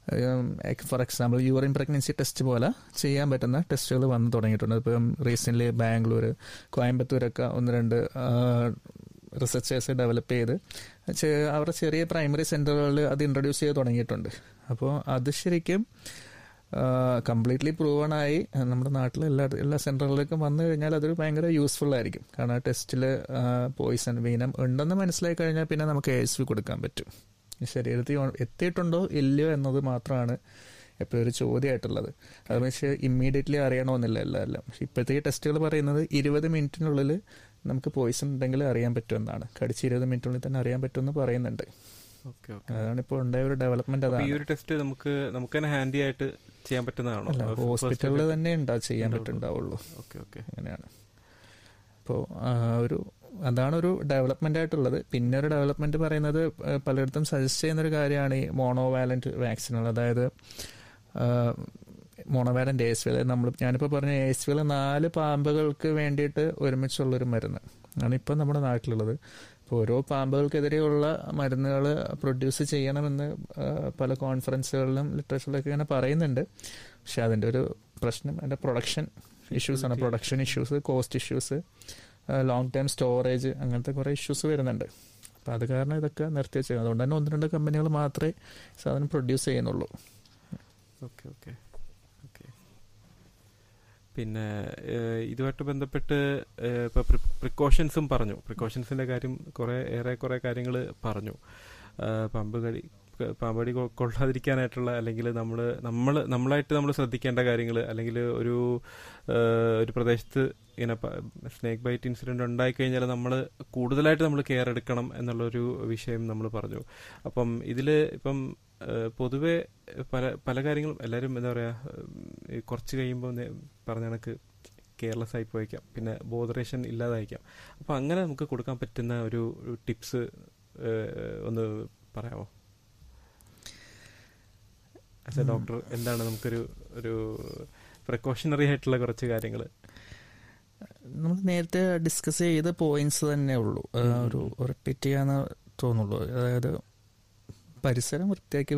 for example urine pregnancy test പോലെ ചെയ്യാൻ പറ്റുന്ന ടെസ്റ്റുകൾ വന്നു തുടങ്ങിയിട്ടുണ്ട് ഇപ്പം റീസെൻ്റ്ലി ബാംഗ്ലൂർ കോയമ്പത്തൂരൊക്കെ ഒന്ന് രണ്ട് റിസർച്ചേഴ്സ് ഡെവലപ്പ് ചെയ്ത് ചെ- അവരുടെ ചെറിയ പ്രൈമറി സെൻ്ററുകളിൽ അത് ഇൻട്രൊഡ്യൂസ് ചെയ്ത് തുടങ്ങിയിട്ടുണ്ട് അപ്പോൾ അത് ശരിക്കും കംപ്ലീറ്റ്ലി പ്രൂവൺ ആയി നമ്മുടെ നാട്ടിൽ എല്ലാ എല്ലാ സെൻറ്ററുകളിലേക്കും വന്നു കഴിഞ്ഞാൽ അതൊരു ഭയങ്കര യൂസ്ഫുൾ ആയിരിക്കും കാരണം ആ ടെസ്റ്റിൽ പോയിസൺ വീനം ഉണ്ടെന്ന് മനസ്സിലായി കഴിഞ്ഞാൽ പിന്നെ നമുക്ക് എ എസ് വി കൊടുക്കാൻ പറ്റും ഈ ശരീരത്തിൽ ഒ- എത്തിയിട്ടുണ്ടോ ഇല്ലയോ എന്നത് മാത്രമാണ് എപ്പോഴും ഒരു ചോദ്യമായിട്ടുള്ളത് അത് പക്ഷേ ഇമ്മീഡിയറ്റ്ലി അറിയണമെന്നില്ല എല്ലാം പക്ഷെ ഇപ്പോഴത്തെ ഈ ടെസ്റ്റുകൾ പറയുന്നത് ഇരുപത് മിനിറ്റിനുള്ളിൽ നമുക്ക് പോയിസൺ ഉണ്ടെങ്കിൽ അറിയാൻ പറ്റുമെന്നാണ് കടിച്ച് ഇരുപത് മിനിറ്റിനുള്ളിൽ തന്നെ അറിയാൻ പറ്റുമെന്ന് പറയുന്നുണ്ട് ഓക്കെ ഓക്കെ അതാണ് ഇപ്പോൾ ഉണ്ടായ ഒരു ഡെവലപ്മെന്റ് അപ്പൊ ഈ അതാണ് ഒരു ടെസ്റ്റ് നമുക്ക് നമുക്ക് തന്നെ ഹാൻഡി ആയിട്ട് ചെയ്യാൻ പറ്റുന്നതാണോ അല്ല ഹോസ്പിറ്റലിൽ തന്നെ ഉണ്ടാ ചെയ്യാൻ പറ്റുണ്ടാവുള്ളൂ ഓക്കെ ഓക്കെ അങ്ങനെയാണ് അപ്പോൾ ഒരു അതാണ് ഒരു ഡെവലപ്മെന്റ് ആയിട്ടുള്ളത് പിന്നെ ഒരു ഡെവലപ്മെന്റ് പറയുന്നത് ഏഹ്, പലയിടത്തും സജസ്റ്റ് ചെയ്യുന്ന ഒരു കാര്യമാണ് ഈ മോണോവാലന്റ് വാക്സിനുകൾ അതായത് മോണോവാലന്റ് എസ് വി അതായത് നമ്മൾ ഞാനിപ്പോൾ പറഞ്ഞ എസ് വിയിൽ നാല് പാമ്പുകൾക്ക് വേണ്ടിയിട്ട് ഒരുമിച്ചുള്ളൊരു മരുന്ന് ആണ് ഇപ്പം നമ്മുടെ നാട്ടിലുള്ളത് അപ്പോൾ ഓരോ പാമ്പുകൾക്കെതിരെയുള്ള മരുന്നുകൾ പ്രൊഡ്യൂസ് ചെയ്യണമെന്ന് ഏഹ്, പല കോൺഫറൻസുകളിലും ലിറ്ററേച്ചറിലൊക്കെ ഇങ്ങനെ പറയുന്നുണ്ട് പക്ഷെ അതിൻ്റെ ഒരു പ്രശ്നം അതിൻ്റെ പ്രൊഡക്ഷൻ ഇഷ്യൂസ് ആണ് production issues cost issues long time storage അങ്ങനത്തെ കുറേ ഇഷ്യൂസ് വരുന്നുണ്ട് അപ്പോൾ അത് കാരണം ഇതൊക്കെ നിർത്തി വെച്ചത് അതുകൊണ്ട് തന്നെ ഒന്ന് രണ്ട് കമ്പനികൾ മാത്രമേ ഈ സാധനം പ്രൊഡ്യൂസ് ചെയ്യുന്നുള്ളൂ ഓക്കെ ഓക്കെ ഓക്കെ പിന്നെ ഏഹ്, ഇതുമായിട്ട് ബന്ധപ്പെട്ട് ഏഹ്, ഇപ്പൊ പ്രിക്കോഷൻസും പറഞ്ഞു പ്രിക്കോഷൻസിന്റെ കാര്യം കുറെ ഏറെ കുറെ കാര്യങ്ങൾ പറഞ്ഞു ഏഹ്, പാമ്പ് കടി പാമ്പ് കടി കൊ- കൊള്ളാതിരിക്കാനായിട്ടുള്ള അല്ലെങ്കിൽ നമ്മൾ നമ്മൾ നമ്മളായിട്ട് നമ്മൾ ശ്രദ്ധിക്കേണ്ട കാര്യങ്ങൾ അല്ലെങ്കിൽ ഒരു ഏഹ്, ഒരു പ്രദേശത്ത് ഇങ്ങനെ സ്നേക്ക് ബൈറ്റ് ഇൻസിഡന്റ് ഉണ്ടായി കഴിഞ്ഞാൽ നമ്മൾ കൂടുതലായിട്ട് നമ്മൾ കെയർ എടുക്കണം എന്നുള്ളൊരു വിഷയം നമ്മൾ പറഞ്ഞു അപ്പം ഇതിൽ ഇപ്പം ഏഹ്, പൊതുവെ പല പല കാര്യങ്ങളും എല്ലാവരും എന്താ പറയുക ഏഹ്, കുറച്ച് കഴിയുമ്പോൾ നേ- പറഞ്ഞ കണക്ക് കെയർലെസ് ആയി പോയേക്കാം പിന്നെ ബോധറേഷൻ ഇല്ലാതായിരിക്കാം അപ്പം അങ്ങനെ നമുക്ക് കൊടുക്കാൻ പറ്റുന്ന ഒരു ടിപ്സ് ഒന്ന് പറയാമോ ആസ് എ ഉം. ഡോക്ടർ എന്താണ് നമുക്കൊരു ഒരു പ്രിക്കോഷണറി ആയിട്ടുള്ള കുറച്ച് കാര്യങ്ങൾ നമ്മൾ നേരത്തെ ഡിസ്കസ് ചെയ്ത പോയിന്റ്സ് തന്നെ ഉള്ളൂ ആ, ഒരു റിപ്പീറ്റ് ചെയ്യാന്ന് തോന്നുള്ളൂ അതായത് പരിസരം വൃത്തിയാക്കി